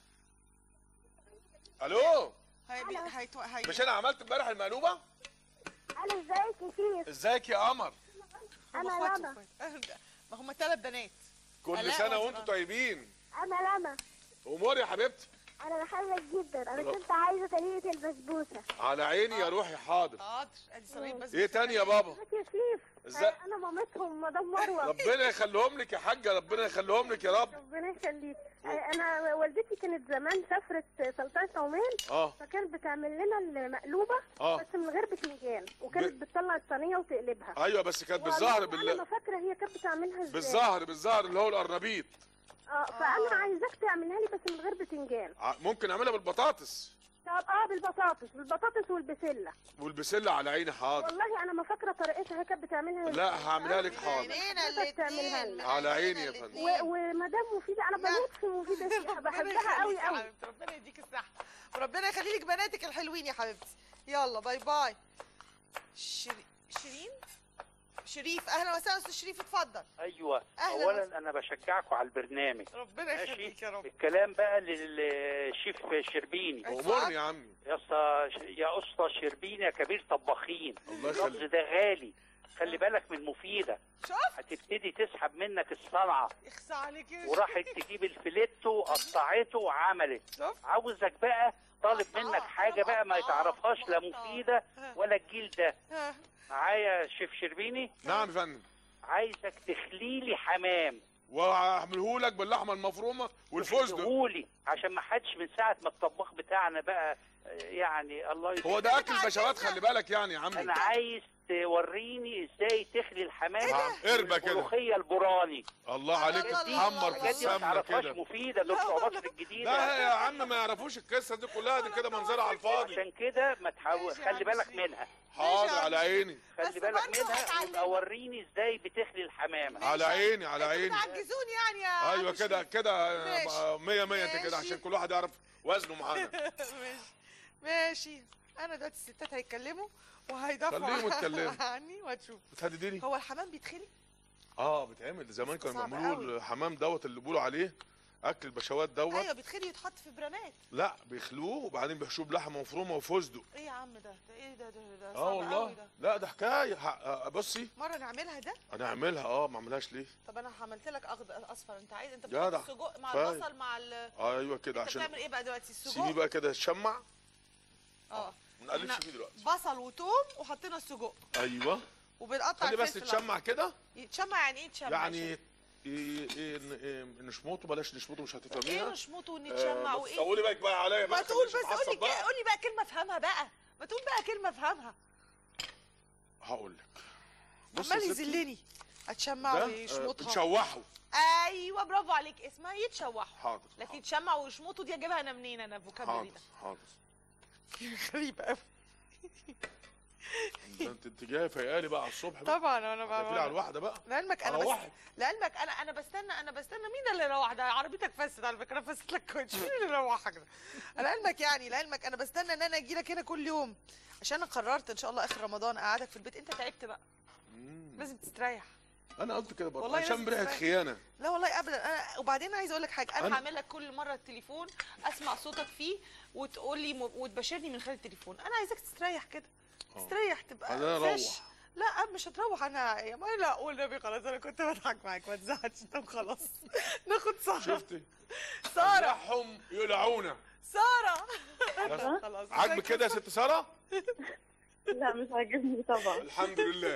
Speaker 4: الو
Speaker 1: هي بي... هيتو... هي...
Speaker 4: مش انا عملت امبارح المقلوبه
Speaker 6: قال ازيك يا شيف
Speaker 4: ازيك يا قمر
Speaker 1: هم
Speaker 6: أنا
Speaker 1: اخوات
Speaker 6: لما.
Speaker 1: واخوات. ما هم ثلاث بنات
Speaker 4: كل
Speaker 1: آلاء
Speaker 4: سنه
Speaker 1: وجيران.
Speaker 4: وانتم طيبين
Speaker 6: انا لما
Speaker 4: امور يا حبيبتي
Speaker 6: انا بحبك جدا انا
Speaker 4: رب.
Speaker 6: كنت عايزه طريقه البسبوسه
Speaker 4: على عيني يا روحي حاضر
Speaker 1: حاضر ادي صينيه بس
Speaker 4: ايه تاني يا بابا
Speaker 6: ازيك يا شيف
Speaker 4: ازاي؟
Speaker 6: انا مامتهم مدام مروه
Speaker 4: ربنا يخليهم لك يا حاجه ربنا يخليهم لك يا رب
Speaker 6: ربنا يخليك انا والدتي كانت زمان سافرت سلطنه عمان
Speaker 4: اه
Speaker 6: فكانت بتعمل لنا المقلوبه
Speaker 4: آه.
Speaker 6: بس من غير بتنجان وكانت
Speaker 4: ب-
Speaker 6: بتطلع الصينيه وتقلبها
Speaker 4: ايوه بس كانت بالظهر
Speaker 6: والله انا ما
Speaker 4: بال...
Speaker 6: فاكره هي كانت بتعملها ازاي
Speaker 4: بالظهر بالظهر اللي هو القرنبيط
Speaker 6: اه فانا عايزاك تعملها لي بس من غير بتنجان
Speaker 4: ع- ممكن اعملها بالبطاطس
Speaker 6: طب اه بالبطاطس بالبطاطس والبسله
Speaker 4: والبسله على عيني حاضر
Speaker 6: والله انا ما فاكره طريقتها هي كانت بتعملها ازاي
Speaker 4: لا هعملها لك حاضر
Speaker 1: عينينا
Speaker 6: حضرتك تعملها
Speaker 1: الاثنين
Speaker 6: لنا.
Speaker 4: على عيني يا فندم.
Speaker 6: و- ومدام مفيده انا بموت في مفيده فيها بحبها قوي قوي
Speaker 1: ربنا يديك الصحه وربنا يخلي لك بناتك الحلوين يا حبيبتي يلا باي باي شري... شيرين شريف اهلا وسهلا استاذ شريف اتفضل
Speaker 7: ايوه
Speaker 1: أهلاً
Speaker 7: اولا انا بشجعكم على البرنامج
Speaker 1: ربنا
Speaker 7: ماشي
Speaker 1: يخليك يا رب
Speaker 7: الكلام بقى للشيف شربيني
Speaker 4: امورني يا عمي
Speaker 7: يا اسطى يا اسطى شربيني يا كبير طباخين
Speaker 4: الله
Speaker 7: اللفظ
Speaker 4: يخليك
Speaker 7: ده غالي خلي بالك من مفيده
Speaker 1: شوف
Speaker 7: هتبتدي تسحب منك الصنعه
Speaker 1: اخصى عليك يا
Speaker 7: وراحت تجيب الفيليتو قطعته وعملت
Speaker 1: شوف
Speaker 7: عاوزك بقى طالب منك حاجه بقى ما تعرفهاش لا مفيده ولا الجيل ده
Speaker 1: ها.
Speaker 7: معايا شيف شربيني
Speaker 4: نعم يا فندم
Speaker 7: عايزك تخلي لي حمام
Speaker 4: وهعمله لك باللحمه المفرومه والفستق
Speaker 7: تخليهولي عشان ما حدش من ساعه ما الطباخ بتاعنا بقى آه، يعني الله يسلمك
Speaker 4: هو ده اكل بشوات خلي بالك يعني يا عمي
Speaker 7: انا عايز توريني ازاي تخلي الحمام
Speaker 4: قربة كده
Speaker 7: الملوخيه البراني
Speaker 4: الله عليك
Speaker 1: الله الله
Speaker 4: تتحمر
Speaker 1: الله
Speaker 4: في
Speaker 7: الحاجات دي ما
Speaker 4: السمنه
Speaker 7: تعرفهاش
Speaker 4: كده
Speaker 7: مفيده دول بتوع مصر الجديده
Speaker 4: لا يا عم ما يعرفوش القصه دي كلها دي كده منظرها على الفاضي
Speaker 7: عشان كده ما تحاول
Speaker 1: ماشي يا
Speaker 7: خلي
Speaker 1: عم
Speaker 7: بالك
Speaker 1: شريف.
Speaker 7: منها
Speaker 4: حاضر على عيني
Speaker 1: بس
Speaker 7: خلي بالك
Speaker 1: برضه
Speaker 7: منها
Speaker 1: هتعلمك.
Speaker 7: يبقى وريني ازاي بتخلي الحمامه
Speaker 4: على عيني على
Speaker 1: انتوا
Speaker 4: عيني
Speaker 1: بتعجزوني يعني يا عم
Speaker 4: ايوه كده
Speaker 1: شريف.
Speaker 4: كده
Speaker 1: ماشي.
Speaker 4: آه، مية مية انت كده
Speaker 1: ماشي.
Speaker 4: عشان كل واحد يعرف وزنه معانا
Speaker 1: ماشي ماشي انا دلوقتي الستات هيتكلموا وهيدافعوا
Speaker 4: خليهم يتكلموا.
Speaker 1: عني وهتشوف
Speaker 4: بتهدديني
Speaker 1: هو الحمام بيتخلي
Speaker 4: اه بيتعمل زمان
Speaker 1: بس
Speaker 4: كانوا
Speaker 1: صعب
Speaker 4: بيعملوا
Speaker 1: قوي.
Speaker 4: الحمام دوت اللي بيقولوا عليه اكل البشوات دوت
Speaker 1: ايوه بيتخلي يتحط في برامات
Speaker 4: لا بيخلوه وبعدين بيحشوه بلحمه مفرومه وفستق
Speaker 1: ايه يا عم ده ده ايه ده ده, ده
Speaker 4: اه
Speaker 1: صعب قوي
Speaker 4: والله
Speaker 1: ده
Speaker 4: لا ده حكايه ح- آه، بصي
Speaker 1: مره نعملها ده
Speaker 4: انا اعملها اه ما اعملهاش ليه
Speaker 1: طب انا عملت لك اخضر اصفر انت عايز انت
Speaker 4: جدع.
Speaker 1: بتحط السجق مع
Speaker 4: كفاية.
Speaker 1: البصل مع ال
Speaker 4: ايوه كده
Speaker 1: انت
Speaker 4: عشان
Speaker 1: بتعمل ايه بقى دلوقتي
Speaker 4: سيبيه
Speaker 1: السجق
Speaker 4: بقى كده يتشمع
Speaker 1: اه
Speaker 4: ما نقلبش
Speaker 1: احنا
Speaker 4: فيه دلوقتي
Speaker 1: بصل وتوم وحطينا السجق
Speaker 4: ايوه
Speaker 1: وبنقطع
Speaker 4: خلي بس
Speaker 1: الفلفل
Speaker 4: يتشمع كده
Speaker 1: يتشمع يعني ايه يتشمع
Speaker 4: يعني
Speaker 1: يا
Speaker 4: إيه إيه ن- إيه نشمطه بلاش نشمطه مش
Speaker 1: شيخ؟
Speaker 4: هتفهميها
Speaker 1: ايه نشمطه ونتشمع وايه
Speaker 4: تقولي بقى بقى عليا
Speaker 1: ما
Speaker 4: بقى
Speaker 1: تقول
Speaker 4: خلينيش
Speaker 1: بس قولي
Speaker 4: أتعصب بقى.
Speaker 1: قولي بقى كلمه افهمها بقى ما تقول بقى كلمه افهمها
Speaker 4: هقول لك بص
Speaker 1: عمال
Speaker 4: يا ستي،
Speaker 1: يذلني اتشمع
Speaker 4: ده آه،
Speaker 1: ويشمطها
Speaker 4: بتشوحه
Speaker 1: ايوه برافو عليك اسمها يتشوحوا
Speaker 4: حاضر
Speaker 1: لكن
Speaker 4: حاضر
Speaker 1: يتشمع ويشمطوا دي اجيبها انا منين انا فوكابولري
Speaker 4: حاضر
Speaker 1: ده
Speaker 4: حاضر
Speaker 1: غريبه قوي
Speaker 4: ده انت انت جايه فايقالي بقى على الصبح بقى
Speaker 1: طبعا انا
Speaker 4: هتقفلي على
Speaker 1: بقى
Speaker 4: الواحده بقى
Speaker 1: لعلمك انا بس
Speaker 4: أروحك.
Speaker 1: لعلمك انا انا بستنى انا بستنى مين اللي روح ده عربيتك فست على فكره فست لك كوتش مين اللي روحك ده لعلمك يعني لعلمك انا بستنى ان انا اجي لك هنا كل يوم عشان انا قررت ان شاء الله اخر رمضان اقعدك في البيت انت تعبت بقى
Speaker 4: مم.
Speaker 1: لازم تستريح
Speaker 4: انا قلت كده برضه
Speaker 1: والله
Speaker 4: عشان
Speaker 1: لازم
Speaker 4: بريحه
Speaker 1: تستريح.
Speaker 4: خيانه
Speaker 1: لا والله ابدا انا وبعدين عايز اقول لك حاجه انا
Speaker 4: أنا-
Speaker 1: هعمل لك كل مره التليفون اسمع صوتك فيه وتقول لي م... وتبشرني من خلال التليفون انا عايزك تستريح كده
Speaker 4: آه.
Speaker 1: تستريح تبقى
Speaker 4: أنا
Speaker 1: فريش.
Speaker 4: أروح.
Speaker 1: لا مش هتروح انا يا ما لا قول نبي خلاص انا كنت بضحك معاك ما تزعلش طب خلاص ناخد ساره
Speaker 4: شفتي
Speaker 1: ساره
Speaker 4: يلعهم يلعونا
Speaker 1: ساره
Speaker 4: بس.
Speaker 1: خلاص
Speaker 4: عاجبك كده يا ست ساره
Speaker 6: لا مش عاجبني طبعا
Speaker 4: الحمد لله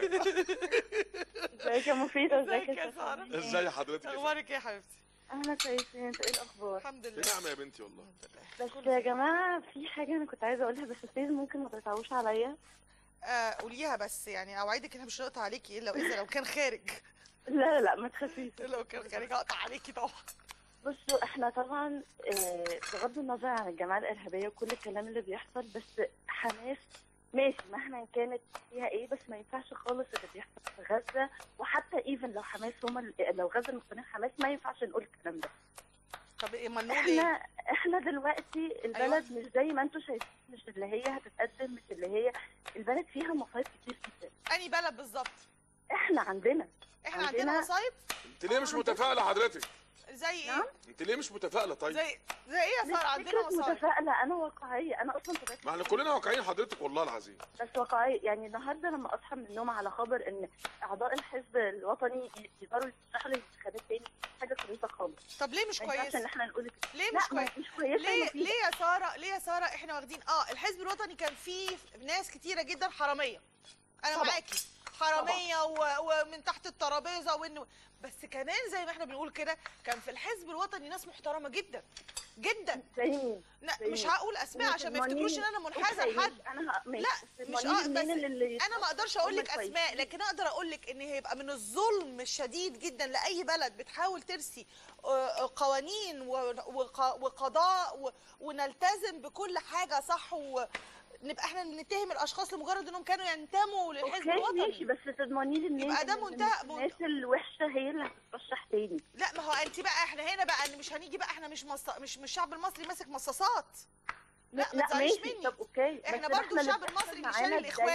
Speaker 6: ازيك يا مفيدة
Speaker 1: ازيك
Speaker 6: ازيك
Speaker 1: يا
Speaker 6: يا
Speaker 1: سارة؟
Speaker 6: سارة
Speaker 4: ازاي حضرتك يا فندم؟
Speaker 1: اخبارك ايه يا حبيبتي
Speaker 6: انا كويسين انت ايه الاخبار
Speaker 1: الحمد
Speaker 4: في
Speaker 1: لله
Speaker 4: نعمه يا بنتي والله
Speaker 6: بس يا جماعة في حاجة انا كنت عايزة اقولها بس بليز ممكن ما تقطعوش عليا
Speaker 1: آه قوليها بس يعني اوعدك انها مش هقطع عليكي الا اذا لو كان خارج
Speaker 6: لا لا لا ما تخافيش
Speaker 1: لو كان خارج هقطع عليكي طبعا
Speaker 6: بصوا احنا طبعا آه، بغض النظر عن الجماعة الارهابية وكل الكلام اللي بيحصل بس حماس ماشي مهما كانت فيها ايه بس ما ينفعش خالص اللي بيحصل في غزة وحتى ايفن لو حماس هما لو غزة مقتنعين حماس ما ينفعش نقول الكلام ده
Speaker 1: طب ايه ما نقول ايه
Speaker 6: احنا احنا دلوقتي البلد مش زي ما انتم شايفين مش اللي هي هتتقدم مش اللي هي البلد فيها مصايب كتير جدا
Speaker 1: اني بلد بالظبط
Speaker 6: احنا عندنا
Speaker 1: احنا
Speaker 6: عندنا-
Speaker 1: عندنا مصايب
Speaker 4: انت ليه مش متفائله حضرتك
Speaker 1: زي ايه
Speaker 6: نعم؟
Speaker 4: انت ليه مش متفائله طيب
Speaker 1: زي زي ايه يا
Speaker 6: مش
Speaker 1: ساره عندنا
Speaker 6: فكرة
Speaker 1: مصايب
Speaker 6: متفائلة انا واقعية انا اصلا طبيعتي
Speaker 4: ما احنا كلنا واقعيين حضرتك والله العظيم
Speaker 6: بس واقعية يعني النهارده لما اصحى من النوم على خبر ان اعضاء الحزب الوطني يقدروا يشتغلوا الانتخابات تاني حاجة كويسة خالص
Speaker 1: طب ليه مش
Speaker 6: ما ينفعش
Speaker 1: كويس
Speaker 6: ان احنا نقول كده.
Speaker 1: ليه
Speaker 6: لا
Speaker 1: مش
Speaker 6: ما-
Speaker 1: كويس
Speaker 6: مش كويسة
Speaker 1: ليه
Speaker 6: مفيدة.
Speaker 1: ليه يا ساره ليه يا ساره احنا واخدين اه الحزب الوطني كان فيه ناس كتيره جدا حراميه انا
Speaker 6: طبعا.
Speaker 1: معاكي حراميه و... ومن تحت الترابيزه وانه بس كمان زي ما احنا بنقول كده كان في الحزب الوطني ناس محترمه جدا جدا
Speaker 6: زي مين؟
Speaker 1: لا
Speaker 6: زي
Speaker 1: مش
Speaker 6: مين؟
Speaker 1: هقول اسماء عشان ما يفتكروش ان انا منحازه
Speaker 6: أوكي،
Speaker 1: لحد
Speaker 6: ماشي، انا ه... ماشي.
Speaker 1: لا،
Speaker 6: بس
Speaker 1: مش
Speaker 6: المعنيين
Speaker 1: آه،
Speaker 6: منين
Speaker 1: بس
Speaker 6: اللي
Speaker 1: انا ما اقدرش اقول
Speaker 6: هم
Speaker 1: لك اسماء
Speaker 6: كويسين.
Speaker 1: لكن اقدر اقول لك ان هيبقى من الظلم الشديد جدا لاي بلد بتحاول ترسي آه، آه، قوانين و- وق- وقضاء و- ونلتزم بكل حاجه صح ونبقى احنا نتهم الاشخاص لمجرد انهم كانوا ينتموا للحزب
Speaker 6: اوكي ماشي
Speaker 1: الوطني
Speaker 6: بس تضمني لي منين
Speaker 1: يبقى ده
Speaker 6: إن
Speaker 1: منتهى-
Speaker 6: الناس الوحشه هي اللي هتترشح تاني
Speaker 1: لا ما هو انت بقى احنا هنا بقى ان مش هنيجي بقى احنا مش مص... مش مش الشعب المصري ماسك مصاصات لا ما
Speaker 6: لا
Speaker 1: تزعليش
Speaker 6: ماشي
Speaker 1: مني
Speaker 6: طب اوكي
Speaker 1: احنا
Speaker 6: بس
Speaker 1: برضو
Speaker 6: اللي
Speaker 1: الشعب
Speaker 6: بيحصل
Speaker 1: المصري اللي
Speaker 6: معانا
Speaker 1: شال الاخوان
Speaker 6: دايماً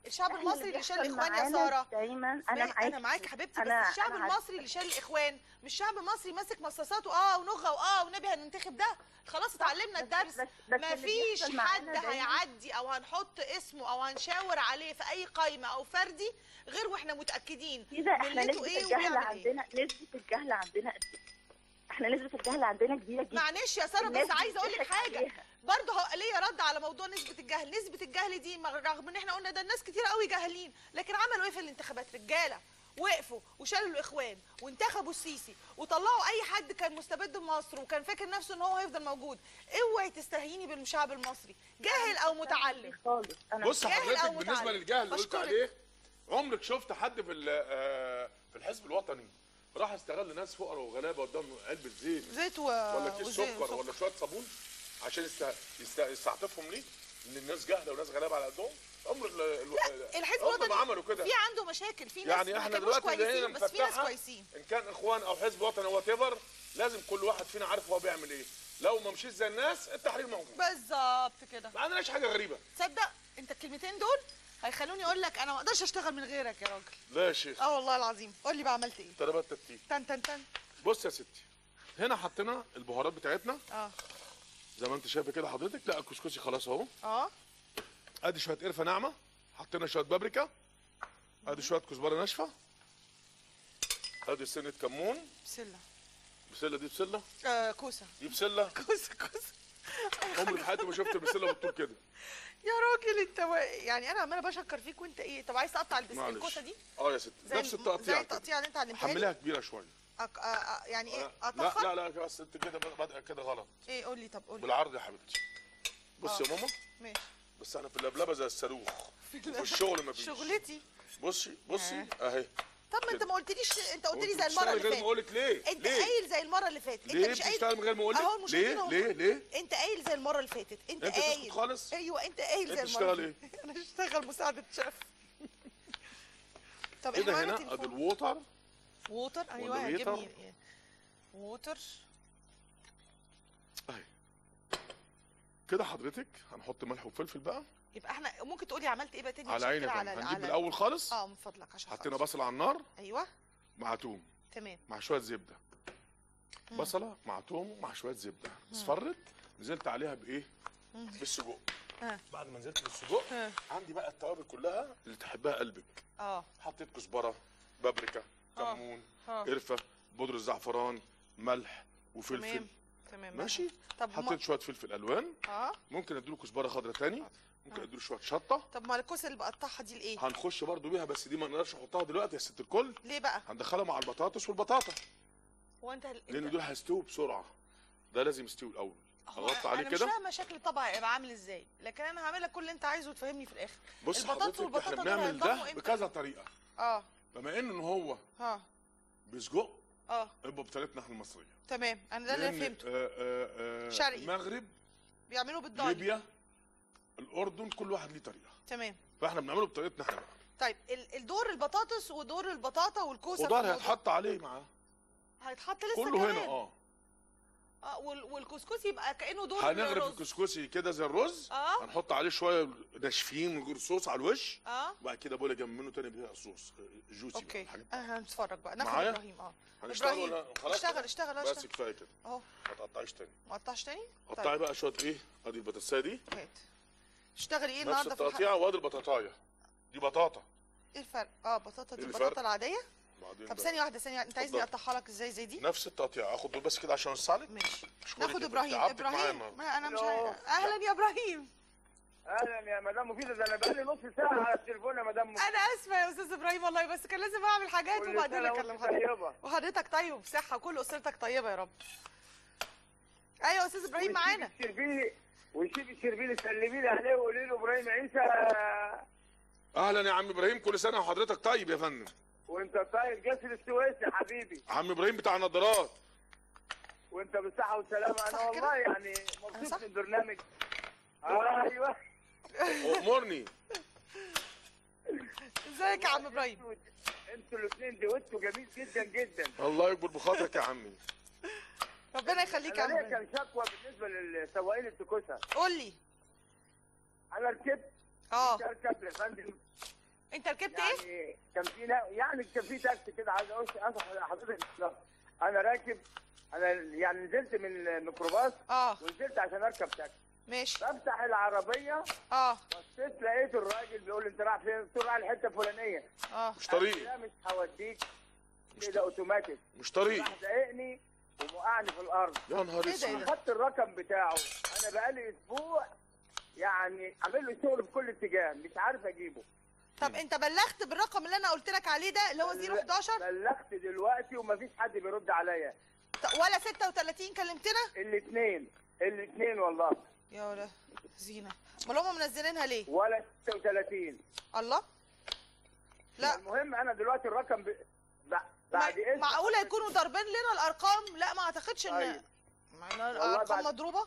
Speaker 1: الشعب
Speaker 6: إحنا
Speaker 1: المصري اللي شال
Speaker 6: بيحصل
Speaker 1: الاخوان يا
Speaker 6: معانا
Speaker 1: ساره
Speaker 6: دايما انا
Speaker 1: انا
Speaker 6: معاكي
Speaker 1: انا معاك حبيبتي بس
Speaker 6: أنا-
Speaker 1: الشعب
Speaker 6: أنا عارفة.
Speaker 1: المصري اللي شال الاخوان مش شعب مصري ماسك مصاصات واه ونغه واه ونبي هننتخب ده خلاص اتعلمنا
Speaker 6: بس-
Speaker 1: الدرس
Speaker 6: بس- بس
Speaker 1: ما
Speaker 6: اللي
Speaker 1: فيش
Speaker 6: بيحصل
Speaker 1: حد
Speaker 6: معانا دايماً-
Speaker 1: هيعدي او هنحط اسمه او هنشاور عليه في اي قايمه او فردي غير واحنا متاكدين
Speaker 6: كده احنا
Speaker 1: ملته
Speaker 6: نسبة
Speaker 1: ايه
Speaker 6: الجهل
Speaker 1: وبيعمل ايه
Speaker 6: عندنا نسبة الجهل عندنا قد ايه؟ احنا نسبة الجهل عندنا كبيرة جدا
Speaker 1: معلش يا ساره
Speaker 6: الناس
Speaker 1: بس عايزه اقول لك
Speaker 6: بتضحك
Speaker 1: حاجه
Speaker 6: عليها.
Speaker 1: برضه هو ليا رد على موضوع نسبه الجهل نسبه الجهل دي مع- رغم ان احنا قلنا ده الناس كتير قوي جاهلين لكن عملوا ايه في الانتخابات رجاله وقفوا وشالوا الاخوان وانتخبوا السيسي وطلعوا اي حد كان مستبد مصر وكان فاكر نفسه ان هو هيفضل موجود اوعي تستهيني بالشعب المصري جاهل او متعلم
Speaker 6: خالص انا
Speaker 4: بص
Speaker 1: جاهل
Speaker 4: حضرتك
Speaker 1: أو
Speaker 4: بالنسبه
Speaker 1: متعلم.
Speaker 4: للجهل اللي قلت
Speaker 1: بشكرك.
Speaker 4: عليه عمرك شفت حد في ال- آه، في الحزب الوطني راح استغل ناس فقراء وغلابه قدام علبه زيت
Speaker 1: زيت و...
Speaker 4: ولا كيس
Speaker 1: وزيت
Speaker 4: سكر ولا شويه صابون عشان يست... يست... يستعطفهم ليه؟ ان الناس جهله وناس غلابه على قدهم عمر ال... ال...
Speaker 1: الحزب
Speaker 4: عمر ما
Speaker 1: الوطني
Speaker 4: عملوا كده
Speaker 1: في عنده مشاكل في ناس
Speaker 4: يعني
Speaker 1: ما
Speaker 4: احنا
Speaker 1: كانوش
Speaker 4: دلوقتي
Speaker 1: كويسين
Speaker 4: بقينا
Speaker 1: بس في ناس
Speaker 4: مفتحه
Speaker 1: كويسين
Speaker 4: ان كان اخوان او حزب وطني او وات لازم كل واحد فينا عارف هو بيعمل ايه لو ما مشيش زي الناس التحرير موجود
Speaker 1: بالظبط كده
Speaker 4: ما عندناش حاجه غريبه
Speaker 1: تصدق انت الكلمتين دول هيخلوني اقول لك انا ما اقدرش اشتغل من غيرك يا راجل
Speaker 4: لا يا شيخ
Speaker 1: اه والله العظيم قول لي بقى عملت ايه
Speaker 4: تربات ترتيب
Speaker 1: تن تن تن
Speaker 4: بص يا ستي هنا حطينا البهارات بتاعتنا
Speaker 1: اه
Speaker 4: زي ما انت شايفه كده حضرتك لا الكسكسي خلاص اهو
Speaker 1: اه
Speaker 4: ادي شويه قرفه ناعمه حطينا شويه بابريكا ادي شويه كزبره ناشفه ادي سنه كمون
Speaker 1: بسله
Speaker 4: بسله دي بسله
Speaker 1: آه كوسه
Speaker 4: دي بسله
Speaker 1: كوسه كوسه
Speaker 4: عمري في حياتي ما شفت البسله بالطول كده
Speaker 1: يا راجل انت و... يعني انا عماله بشكر فيك وانت ايه طب عايز تقطع البس
Speaker 4: معلش.
Speaker 1: الكوسه دي
Speaker 4: اه يا ستي
Speaker 1: زي
Speaker 4: نفس
Speaker 1: زي
Speaker 4: التقطيع كده.
Speaker 1: التقطيع اللي انت علمتها لي
Speaker 4: حملها كبيره شويه
Speaker 1: أك... آه آه يعني ايه
Speaker 4: لا
Speaker 1: اقطعها
Speaker 4: لا لا بس انت كده بادئه كده غلط
Speaker 1: ايه قول لي طب قول لي
Speaker 4: بالعرض يا حبيبتي بص
Speaker 1: آه.
Speaker 4: يا ماما
Speaker 1: ماشي
Speaker 4: بس انا في اللبلبه زي الصاروخ وفي الشغل ما فيش
Speaker 1: شغلتي
Speaker 4: بصي بصي اهي
Speaker 1: طب ما انت
Speaker 4: كده.
Speaker 1: ما قلتليش انت قلت لي
Speaker 4: وانت
Speaker 1: زي المره
Speaker 4: بتشتغلي
Speaker 1: اللي
Speaker 4: غير ما
Speaker 1: فاتت
Speaker 4: اقول لك ليه
Speaker 1: انت
Speaker 4: ليه
Speaker 1: قايل زي المره اللي فاتت انت
Speaker 4: ليه
Speaker 1: مش قايل
Speaker 4: بتشتغل من غير ما اقول
Speaker 1: اهو
Speaker 4: لك
Speaker 1: المشاهدين
Speaker 4: ليه
Speaker 1: اهو.
Speaker 4: ليه ليه
Speaker 1: انت قايل زي المره اللي فاتت انت
Speaker 4: انت تسكت
Speaker 1: قايل
Speaker 4: خالص؟
Speaker 1: ايوه انت قايل
Speaker 4: انت
Speaker 1: زي المره
Speaker 4: تشتغل
Speaker 1: اللي فاتت. انا اشتغل مساعده شيف طب
Speaker 4: كده
Speaker 1: احنا معانا
Speaker 4: هنا ادي
Speaker 1: تليفون
Speaker 4: الووتر
Speaker 1: ووتر ايوه
Speaker 4: والليتر.
Speaker 1: هيجيبني ووتر
Speaker 4: اهي كده حضرتك هنحط ملح وفلفل بقى
Speaker 1: يبقى احنا ممكن تقولي عملت ايه بقى تاني
Speaker 4: على
Speaker 1: عشان
Speaker 4: عينك
Speaker 1: كده
Speaker 4: على
Speaker 1: على
Speaker 4: هنجيب من
Speaker 1: على-
Speaker 4: الاول خالص
Speaker 1: اه من فضلك عشان
Speaker 4: حطينا
Speaker 1: خلاص.
Speaker 4: بصل على النار
Speaker 1: ايوه
Speaker 4: مع توم
Speaker 1: تمام
Speaker 4: مع شويه زبده بصله مع توم مع شويه زبده اصفرت نزلت عليها بايه بالسجق
Speaker 1: ها.
Speaker 4: بعد ما نزلت بالسجق
Speaker 1: ها.
Speaker 4: عندي بقى التوابل كلها اللي تحبها قلبك
Speaker 1: اه
Speaker 4: حطيت كزبره بابريكا
Speaker 1: آه.
Speaker 4: كمون
Speaker 1: اه
Speaker 4: قرفه بودره الزعفران ملح وفلفل
Speaker 1: تمام تمام
Speaker 4: ماشي
Speaker 1: طب ما
Speaker 4: حطيت شويه فلفل الوان
Speaker 1: اه
Speaker 4: ممكن اديله كزبره خضراء تاني ممكن اديله شويه شطه
Speaker 1: طب ما الكوسه اللي بقطعها دي لايه
Speaker 4: هنخش برضو بيها بس دي ما نقدرش نحطها دلوقتي يا ست الكل
Speaker 1: ليه بقى
Speaker 4: هندخلها مع البطاطس والبطاطا
Speaker 1: هو انت
Speaker 4: لان
Speaker 1: انت
Speaker 4: دول هيستووا بسرعه ده لازم يستوي الاول
Speaker 1: هو
Speaker 4: اغطي عليه
Speaker 1: انا مش
Speaker 4: كده
Speaker 1: فاهمه شكل الطبق هيبقى عامل ازاي لكن انا هعمل لك كل اللي انت عايزه وتفهمني في الاخر
Speaker 4: بص
Speaker 1: البطاطس
Speaker 4: حضرتك
Speaker 1: والبطاطا
Speaker 4: احنا
Speaker 1: دول
Speaker 4: بنعمل
Speaker 1: هيتضموا
Speaker 4: ده
Speaker 1: امتى؟
Speaker 4: بكذا طريقه
Speaker 1: اه
Speaker 4: بما ان هو
Speaker 1: اه
Speaker 4: بسجق
Speaker 1: اه
Speaker 4: يبقى بطريقتنا احنا المصريه
Speaker 1: تمام انا ده اللي
Speaker 4: لأن،
Speaker 1: فهمته
Speaker 4: آه، آه، آه،
Speaker 1: شرقي.
Speaker 4: المغرب
Speaker 1: بيعملوا بالضاني
Speaker 4: ليبيا الاردن كل واحد ليه طريقه
Speaker 1: تمام
Speaker 4: فاحنا بنعمله بطريقتنا احنا بقى
Speaker 1: طيب ال- الدور البطاطس ودور البطاطا والكوسه في
Speaker 4: خضار
Speaker 1: الموضوع.
Speaker 4: هيتحط عليه معاه
Speaker 1: هيتحط لسه
Speaker 4: كله
Speaker 1: كمان
Speaker 4: هنا اه
Speaker 1: اه وال- والكسكسي يبقى كانه دور
Speaker 4: هنغرف
Speaker 1: الرز.
Speaker 4: الكسكسي كده زي الرز
Speaker 1: اه.
Speaker 4: هنحط عليه شويه ناشفين من غير صوص على الوش
Speaker 1: اه
Speaker 4: وبعد كده بقول جنب منه تاني بقى صوص جوسي بقى
Speaker 1: اوكي
Speaker 4: الحاجات
Speaker 1: اه هنتفرج بقى ناخد
Speaker 4: معايا؟
Speaker 1: ابراهيم اه
Speaker 4: هنشتغل
Speaker 1: إبراهيم،
Speaker 4: ولا خلاص
Speaker 1: اشتغل
Speaker 4: كده؟
Speaker 1: اشتغل
Speaker 4: بس
Speaker 1: اشتغل
Speaker 4: كفايه كده
Speaker 1: اهو
Speaker 4: ما تقطعيش تاني
Speaker 1: ما قطعش تاني
Speaker 4: قطعي بقى شويه ايه ادي البطاطسايه دي
Speaker 1: هات اشتغلي ايه
Speaker 4: نفس
Speaker 1: النهارده في الح-
Speaker 4: التقطيع وادي البطاطايه دي بطاطا
Speaker 1: ايه الفرق اه بطاطا دي
Speaker 4: إيه
Speaker 1: البطاطا
Speaker 4: الفرق؟
Speaker 1: العاديه
Speaker 4: بعدين
Speaker 1: طب
Speaker 4: بقى.
Speaker 1: ثانيه واحده ثانيه واحدة. انت عايزني
Speaker 4: اتفضل.
Speaker 1: اقطعها لك ازاي زي دي
Speaker 4: نفس التقطيع اخد دول بس كده عشان اوسع لك
Speaker 1: ماشي
Speaker 4: مش
Speaker 1: ناخد
Speaker 4: كده.
Speaker 1: ابراهيم
Speaker 4: تعبتك معايا
Speaker 1: ابراهيم
Speaker 4: النهاردة.
Speaker 1: ما انا مش
Speaker 7: ألو.
Speaker 1: عارف. اهلا يا ابراهيم
Speaker 7: اهلا يا مدام مفيده ده انا بقالي نص ساعه على التليفون يا مدام مفيده
Speaker 1: انا اسفه يا استاذ ابراهيم والله بس كان لازم اعمل حاجات
Speaker 7: كل
Speaker 1: وبعدين
Speaker 7: سنة
Speaker 1: اكلم
Speaker 7: وانت
Speaker 1: حضرتك
Speaker 7: طيبة.
Speaker 1: وحضرتك طيب وبصحه وكل اسرتك طيبه يا رب ايوه يا استاذ ابراهيم معانا
Speaker 7: وشيب الشربيني وشيب الشربيني سلمي لي عليه وقولي له ابراهيم عيسى
Speaker 4: اهلا يا عم ابراهيم كل سنه وحضرتك طيب يا فندم
Speaker 7: وانت طيب جسر السويس يا حبيبي
Speaker 4: عم ابراهيم بتاع النضارات
Speaker 7: وانت بالصحه والسلامه
Speaker 1: صح
Speaker 7: انا
Speaker 1: كده؟
Speaker 7: والله يعني
Speaker 1: صح؟
Speaker 7: مبسوط من البرنامج آه ايوه
Speaker 4: امرني
Speaker 1: ازيك يا عم ابراهيم
Speaker 7: انتوا الاثنين دويتوا جميل جدا جدا
Speaker 4: الله يكبر بخاطرك يا عمي
Speaker 1: ربنا يخليك يا عم
Speaker 7: انا ليا
Speaker 1: ابراهيم
Speaker 7: كان شكوى بالنسبه للسواقين التكوسه
Speaker 1: قول لي
Speaker 7: انا ركبت
Speaker 1: اه
Speaker 8: اركب يا فندم
Speaker 1: انت ركبت ايه
Speaker 8: يعني كان في نا- يعني كان في تاكسي كده عايز اقول أنصح حضرتك انا راكب انا يعني نزلت من الميكروباص
Speaker 1: اه
Speaker 8: ونزلت عشان اركب تاكسي
Speaker 1: ماشي
Speaker 8: بفتح العربيه
Speaker 1: اه
Speaker 8: بصيت لقيت الراجل بيقول لي انت رايح فين؟ قلت له رايح الحته الفلانيه
Speaker 1: اه
Speaker 4: مش
Speaker 8: قال لي
Speaker 4: طريقي
Speaker 8: لا مش هوديك كده اوتوماتيك
Speaker 4: مش طريقي
Speaker 8: راح زقني وموقعني في الارض
Speaker 4: يا نهار
Speaker 1: إيه ده؟
Speaker 4: اسود
Speaker 8: خدت الرقم بتاعه انا بقالي اسبوع يعني عامل له شغل في كل اتجاه مش عارف اجيبه
Speaker 1: طب انت بلغت بالرقم اللي انا قلت لك عليه ده اللي هو 011
Speaker 8: بلغت دلوقتي ومفيش حد بيرد عليا
Speaker 1: ط- ولا 36 كلمتنا
Speaker 8: الاثنين الاثنين والله
Speaker 1: يا ولا زينه امال هم منزلينها ليه
Speaker 8: ولا 36
Speaker 1: الله لا
Speaker 8: المهم انا دلوقتي الرقم ب... ب...
Speaker 1: ما-
Speaker 8: بعد اذن
Speaker 1: معقوله يكونوا ضاربين لنا الارقام لا ما اعتقدش ان
Speaker 8: أيوة.
Speaker 1: مع إن
Speaker 8: والله
Speaker 1: الارقام
Speaker 8: بعد-
Speaker 1: مضروبه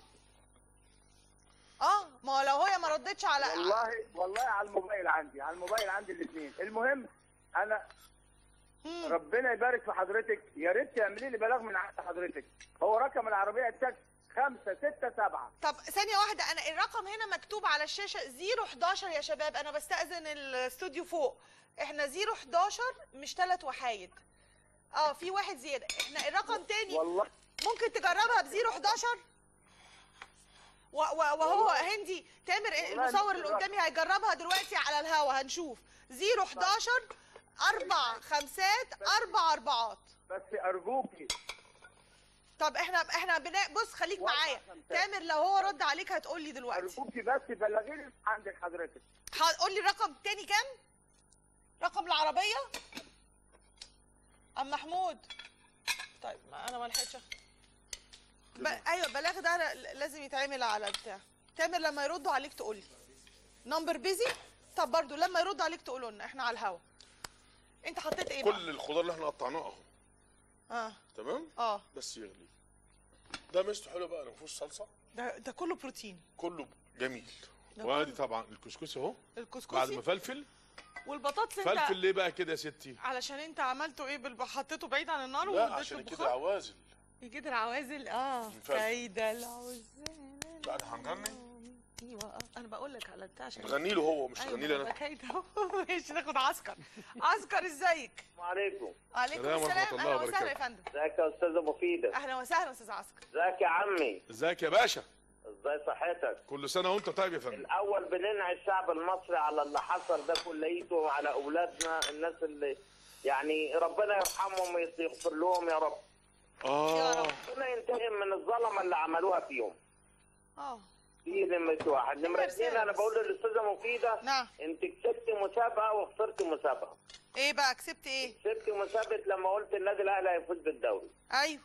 Speaker 1: اه ما هو لو هي ما ردتش على
Speaker 8: والله والله على الموبايل عندي على الموبايل عندي الاثنين المهم انا
Speaker 1: مم.
Speaker 8: ربنا يبارك في حضرتك يا ريت تعملي لي بلاغ من عند حضرتك هو رقم العربيه التاكسي 5 6 7
Speaker 1: طب ثانية واحدة أنا الرقم هنا مكتوب على الشاشة 011 يا شباب أنا بستأذن الاستوديو فوق إحنا 011 مش ثلاث وحايد اه في واحد زيادة إحنا الرقم تاني
Speaker 8: والله
Speaker 1: ممكن تجربها ب 011 و- و- وهو هندي تامر المصور اللي قدامي هيجربها دلوقتي على الهوا هنشوف 011 أربع خمسات أربع أربعات
Speaker 8: بس ارجوكي
Speaker 1: طب احنا احنا بنا... بص خليك
Speaker 8: واحد
Speaker 1: معايا
Speaker 8: خمسات.
Speaker 1: تامر لو هو رد عليك هتقول لي دلوقتي
Speaker 8: ارجوكي بس بلغي لي عندك حضرتك
Speaker 1: هقول لي الرقم تاني كام رقم العربيه ام محمود طيب ما انا ما لحقتش أخ- ب... ايوه بلاغ ده ل- لازم يتعمل على بتاع تامر لما يردوا عليك تقول لي نمبر بيزي طب برضو لما يردوا عليك تقولوا لنا احنا على الهوا انت حطيت ايه بقى
Speaker 4: كل الخضار اللي احنا قطعناه اهو
Speaker 1: اه
Speaker 4: تمام
Speaker 1: اه
Speaker 4: بس يغلي ده ميزته حلو بقى ما فيهوش صلصه
Speaker 1: ده ده كله بروتين
Speaker 4: كله جميل
Speaker 1: ده
Speaker 4: وادي طبعا الكسكسي اهو بعد
Speaker 1: الكسكسي
Speaker 4: ما فلفل
Speaker 1: والبطاطس انت
Speaker 4: فلفل ليه بقى كده يا ستي
Speaker 1: علشان انت عملته ايه بالب... حطيته بعيد عن النار
Speaker 4: لا
Speaker 1: واديته
Speaker 4: عشان
Speaker 1: البخار؟
Speaker 4: كده عوازل
Speaker 1: كده العوازل اه
Speaker 4: الفلفل.
Speaker 1: كيد العوزال
Speaker 4: لا احنا هنغني
Speaker 1: ايوه آه، انا بقول لك على بتاع عشان
Speaker 4: نغني له هو مش
Speaker 1: أيوة،
Speaker 4: تغني لي
Speaker 1: ما
Speaker 4: انا
Speaker 1: هو كيد اهو ماشي ناخد عسكر عسكر ازيك
Speaker 8: عليكم
Speaker 1: عليكم
Speaker 4: السلام ورحمة
Speaker 1: السلام
Speaker 4: الله
Speaker 1: اهلا وسهلا يا
Speaker 4: وبركاته.
Speaker 1: فندم
Speaker 8: ازيك يا استاذه مفيده
Speaker 1: اهلا وسهلا استاذ عسكر
Speaker 8: ازيك يا عمي
Speaker 4: ازيك يا باشا
Speaker 8: ازاي صحتك
Speaker 4: كل سنه وانت طيب يا فندم
Speaker 8: الاول بننعي الشعب المصري على اللي حصل ده كليته وعلى اولادنا الناس اللي يعني ربنا يرحمهم ويغفر لهم يا رب
Speaker 1: يا
Speaker 4: اه
Speaker 1: رب.
Speaker 8: ربنا ينتقم من الظلمه اللي عملوها فيهم
Speaker 1: اه
Speaker 8: دي نمرة واحد نمرة اثنين انا بقول للاستاذه مفيده
Speaker 1: نعم
Speaker 8: انت كسبت مسابقه وخسرت مسابقه
Speaker 1: ايه بقى كسبت ايه
Speaker 8: كسبت مسابقه لما قلت النادي الاهلي هيفوز بالدوري
Speaker 1: ايوه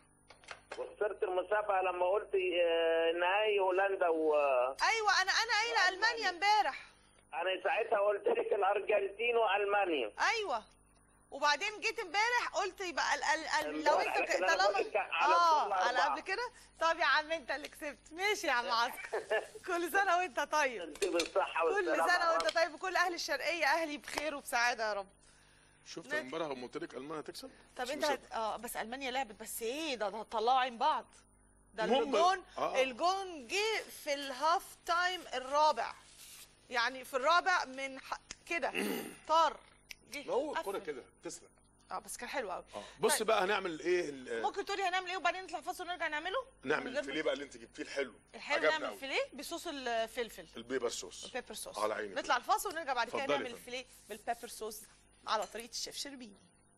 Speaker 8: وخسرت المسابقه لما قلت آه، نهائي هولندا وانا
Speaker 1: ايوه انا انا قايله المانيا امبارح
Speaker 8: ساعتها قلت لك الارجنتين والمانيا
Speaker 1: ايوه وبعدين جيت امبارح قلت يبقى ال ال ال لو
Speaker 8: امبارح،
Speaker 1: انت ك-
Speaker 8: لكن أنا
Speaker 1: طالما
Speaker 8: بقول لك على
Speaker 1: اه
Speaker 8: كل
Speaker 1: على
Speaker 8: أربعة.
Speaker 1: قبل كده طب يا عم انت اللي كسبت ماشي يا عم عسكر كل سنه وانت طيب
Speaker 8: انت بالصحه
Speaker 1: كل
Speaker 8: والسلامه
Speaker 1: سنه
Speaker 8: يا
Speaker 1: وانت
Speaker 8: رب.
Speaker 1: طيب وكل اهل الشرقيه اهلي بخير وبسعاده يا رب
Speaker 4: شفت
Speaker 1: نادي.
Speaker 4: امبارح لما قلت لك المانيا هتكسب
Speaker 1: طب
Speaker 4: مش
Speaker 1: انت
Speaker 4: مصدق.
Speaker 1: هت... اه بس المانيا لعبت بس ايه ده ده طلعوا عين بعض ده
Speaker 4: المهم-
Speaker 1: الجون
Speaker 4: آه.
Speaker 1: الجون جه في الهاف تايم الرابع يعني في الرابع من ح... كده طار جه
Speaker 4: ما هو الكوره
Speaker 1: قفل.
Speaker 4: كده تسرق
Speaker 1: اه بس كان حلو قوي
Speaker 4: اه بص
Speaker 1: طيب.
Speaker 4: بقى هنعمل ايه ال-
Speaker 1: ممكن تقولي هنعمل ايه وبعدين نطلع فاصل ونرجع نعمله من
Speaker 4: نعمل
Speaker 1: غير
Speaker 4: الفيليه بقى اللي انت جبتيه الحلو
Speaker 1: الحلو
Speaker 4: عجبنا
Speaker 1: نعمل
Speaker 4: أوي.
Speaker 1: فيليه بصوص الفلفل
Speaker 4: البيبر صوص
Speaker 1: البيبر صوص
Speaker 4: على عيني
Speaker 1: نطلع الفاصل ونرجع بعد كده
Speaker 4: اتفضلي
Speaker 1: نعمل
Speaker 4: يا فندم.
Speaker 1: الفيليه بالبيبر صوص على طريقه الشيف شربيني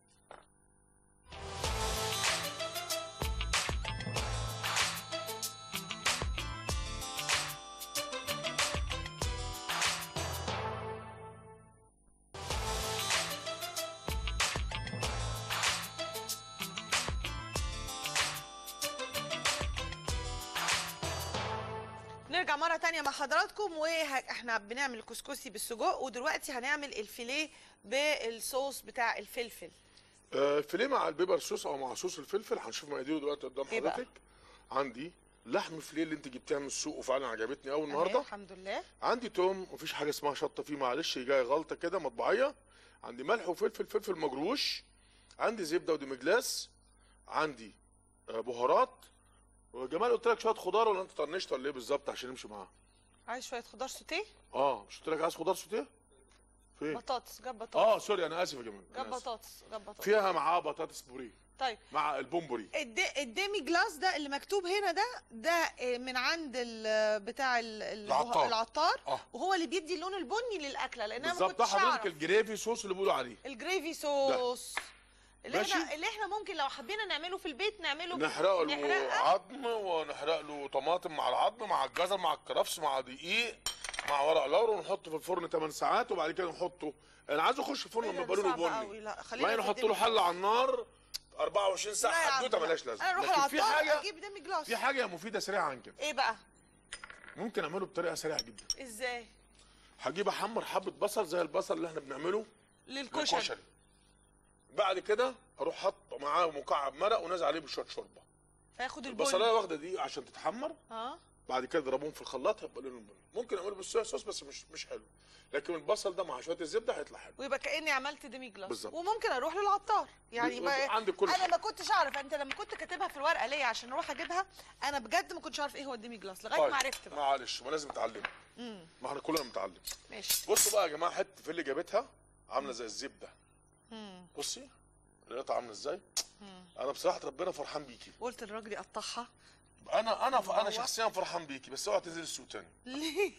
Speaker 1: نرجع مرة تانية مع حضراتكم واحنا بنعمل الكسكسي بالسجق ودلوقتي هنعمل الفيليه بالصوص بتاع الفلفل
Speaker 4: آه، الفيليه مع البيبر صوص او مع صوص الفلفل هنشوف مقاديره دلوقتي قدام
Speaker 1: إيه بقى؟
Speaker 4: حضرتك عندي لحم فيليه اللي انت جبتيها من السوق وفعلا عجبتني قوي
Speaker 1: أهي،
Speaker 4: النهارده
Speaker 1: الحمد لله
Speaker 4: عندي توم مفيش حاجه اسمها شطه فيه معلش جاي غلطه كده مطبعيه عندي ملح وفلفل فلفل مجروش عندي زبده وديمجلاس عندي آه، بهارات وجمال قلت لك شويه خضار ولا انت طنشت ولا ايه بالظبط عشان نمشي معاها
Speaker 1: عايز شويه خضار سوتيه
Speaker 4: اه مش قلت لك عايز خضار سوتيه فين
Speaker 1: بطاطس جاب بطاطس
Speaker 4: اه سوري انا اسف يا جماعه
Speaker 1: جاب
Speaker 4: أنا آسف.
Speaker 1: بطاطس جاب بطاطس
Speaker 4: فيها معاه بطاطس بوريه
Speaker 1: طيب
Speaker 4: مع البومبوري
Speaker 1: الد- الديمي جلاس ده اللي مكتوب هنا ده ده آه، من عند ال- بتاع ال- ال-
Speaker 4: العطار.
Speaker 1: العطار
Speaker 4: اه
Speaker 1: وهو اللي بيدي اللون البني للاكله لان انا ما
Speaker 4: بالظبط ده
Speaker 1: كنتش
Speaker 4: حضرتك
Speaker 1: اعرف
Speaker 4: الجريفي صوص اللي بيقولوا عليه
Speaker 1: الجريفي صوص اللي
Speaker 4: ماشي.
Speaker 1: احنا اللي احنا ممكن لو حبينا نعمله في البيت نعمله
Speaker 4: نحرق له
Speaker 1: نحرقها.
Speaker 4: عظم ونحرق له طماطم مع العظم مع الجزر مع الكرفس مع دقيق مع ورق لورا ونحطه في الفرن 8 ساعات وبعد كده نحطه انا عايزه يخش الفرن
Speaker 1: إيه ده،
Speaker 4: لما يبقى لونه
Speaker 1: صعب قوي.
Speaker 4: بني
Speaker 1: لا خلينا
Speaker 4: وبعدين
Speaker 1: في
Speaker 4: نحط له
Speaker 1: الديمي
Speaker 4: حله على النار 24 ساعه
Speaker 1: لا يا عم،
Speaker 4: حدوته
Speaker 1: لا.
Speaker 4: ملهاش لازمه
Speaker 1: انا اروح
Speaker 4: لكن في
Speaker 1: العطار
Speaker 4: حاجه
Speaker 1: اجيب ديمي جلاس
Speaker 4: في حاجه مفيده سريعه كده
Speaker 1: ايه بقى
Speaker 4: ممكن اعمله بطريقه سريعه جدا
Speaker 1: ازاي
Speaker 4: هجيب احمر حبه بصل زي البصل اللي احنا بنعمله
Speaker 1: للكشري
Speaker 4: للكشري بعد كده اروح حاطط معاه مكعب مرق ونازل عليه بشويه شوربه
Speaker 1: فياخد
Speaker 4: البصلايه
Speaker 1: البن
Speaker 4: واخده دي عشان تتحمر
Speaker 1: اه
Speaker 4: بعد كده اضربهم في الخلاط هيبقى لونه بني ممكن اعمله بالصويا صوص بس مش مش حلو لكن البصل ده مع شويه الزبده هيطلع حلو
Speaker 1: ويبقى كاني عملت ديمي جلاس
Speaker 4: بالظبط.
Speaker 1: وممكن اروح للعطار يعني
Speaker 4: بال-
Speaker 1: بقى
Speaker 4: عندك كل
Speaker 1: انا
Speaker 4: حاجة.
Speaker 1: ما كنتش اعرف انت لما كنت كاتبها في الورقه ليه عشان اروح اجيبها انا بجد ما كنتش اعرف ايه هو الديمي جلاس لغايه ما عرفت بقى
Speaker 4: معلش ما لازم نتعلم
Speaker 1: امم
Speaker 4: ما احنا كلنا بنتعلم
Speaker 1: ماشي
Speaker 4: بصوا بقى يا جماعه حته اللي جابتها عامله زي الزبده
Speaker 1: امم
Speaker 4: بصي لقيتها عامله ازاي
Speaker 1: مم.
Speaker 4: انا بصراحه ربنا فرحان بيكي
Speaker 1: قلت للراجل يقطعها
Speaker 4: انا انا انا
Speaker 1: مبوخ.
Speaker 4: شخصيا فرحان بيكي بس اوعى تنزلي السوق تاني
Speaker 1: ليه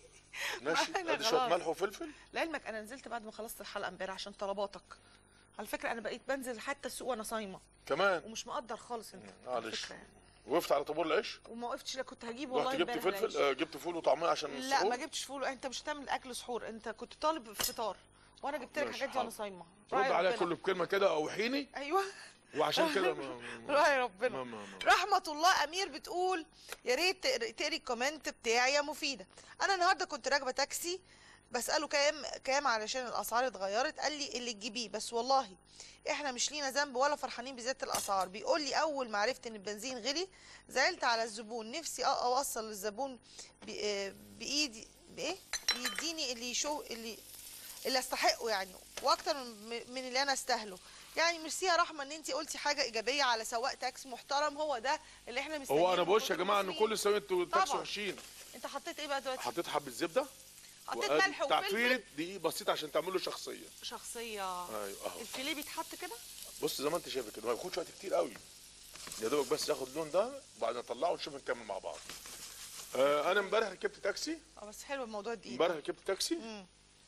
Speaker 4: ماشي
Speaker 1: أنا
Speaker 4: ادي شويه
Speaker 1: خلاص.
Speaker 4: ملح وفلفل
Speaker 1: لعلمك انا نزلت بعد ما خلصت الحلقه امبارح عشان طلباتك على فكره انا بقيت بنزل حتى السوق وانا صايمه
Speaker 4: كمان
Speaker 1: ومش مقدر خالص انت على
Speaker 4: معلش
Speaker 1: فكرة يعني.
Speaker 4: وقفت على طابور العيش
Speaker 1: وما وقفتش لا كنت هجيب والله
Speaker 4: رحت جبت
Speaker 1: امبارح
Speaker 4: فلفل
Speaker 1: العيش.
Speaker 4: آه، جبت فول وطعميه عشان
Speaker 1: لا
Speaker 4: السحور
Speaker 1: ما جبتش فول انت مش هتعمل اكل سحور انت كنت طالب فطار وانا جبت لك
Speaker 4: ماشي،
Speaker 1: الحاجات دي وانا
Speaker 4: حاضر.
Speaker 1: صايمه
Speaker 4: رد
Speaker 1: راعي
Speaker 4: عليها
Speaker 1: ربنا.
Speaker 4: كله بكلمه كده اوحيني
Speaker 1: ايوه
Speaker 4: وعشان كده ما- ما-
Speaker 1: راعي
Speaker 4: ما-
Speaker 1: ربنا
Speaker 4: ما- ما-
Speaker 1: رحمة الله أمير بتقول يا ريت تقري تقري الكومنت بتاعي يا مفيدة أنا النهاردة كنت راكبة تاكسي بسأله كام كام علشان الأسعار اتغيرت قال لي اللي تجيبيه بس والله احنا مش لينا ذنب ولا فرحانين بزيادة الأسعار بيقول لي أول ما عرفت إن البنزين غلي زعلت على الزبون نفسي أ- أوصل للزبون ب- آه، بإيدي بإيه بيديني اللي يشوف اللي اللي استحقه يعني واكتر من من اللي انا استاهله يعني ميرسي يا رحمه ان انت قلتي حاجه ايجابيه على سواق تاكسي محترم هو ده اللي احنا مستنيينه
Speaker 4: هو انا
Speaker 1: من
Speaker 4: بقولش يا
Speaker 1: كل
Speaker 4: جماعه ان
Speaker 1: المصريين.
Speaker 4: كل سنه انتوا تاكسوا
Speaker 1: طبعاً.
Speaker 4: وحشين
Speaker 1: انت حطيت ايه بقى دلوقتي
Speaker 4: حطيت حبه زبده
Speaker 1: حطيت
Speaker 4: وأدي
Speaker 1: ملح
Speaker 4: تعفيره
Speaker 1: وفلفل
Speaker 4: دقيق بسيط عشان تعمل له شخصيه
Speaker 1: شخصيه
Speaker 4: ايوه اهو
Speaker 1: الفيليه بيتحط كده
Speaker 4: بص زي ما انت شايف كده ما بياخدش وقت كتير قوي يا دوبك بس ياخد اللون ده وبعدين نطلعه ونشوف نكمل مع بعض آه انا امبارح ركبت تاكسي
Speaker 1: اه بس حلو الموضوع الدقيق
Speaker 4: امبارح ركبت تاكسي
Speaker 1: مم.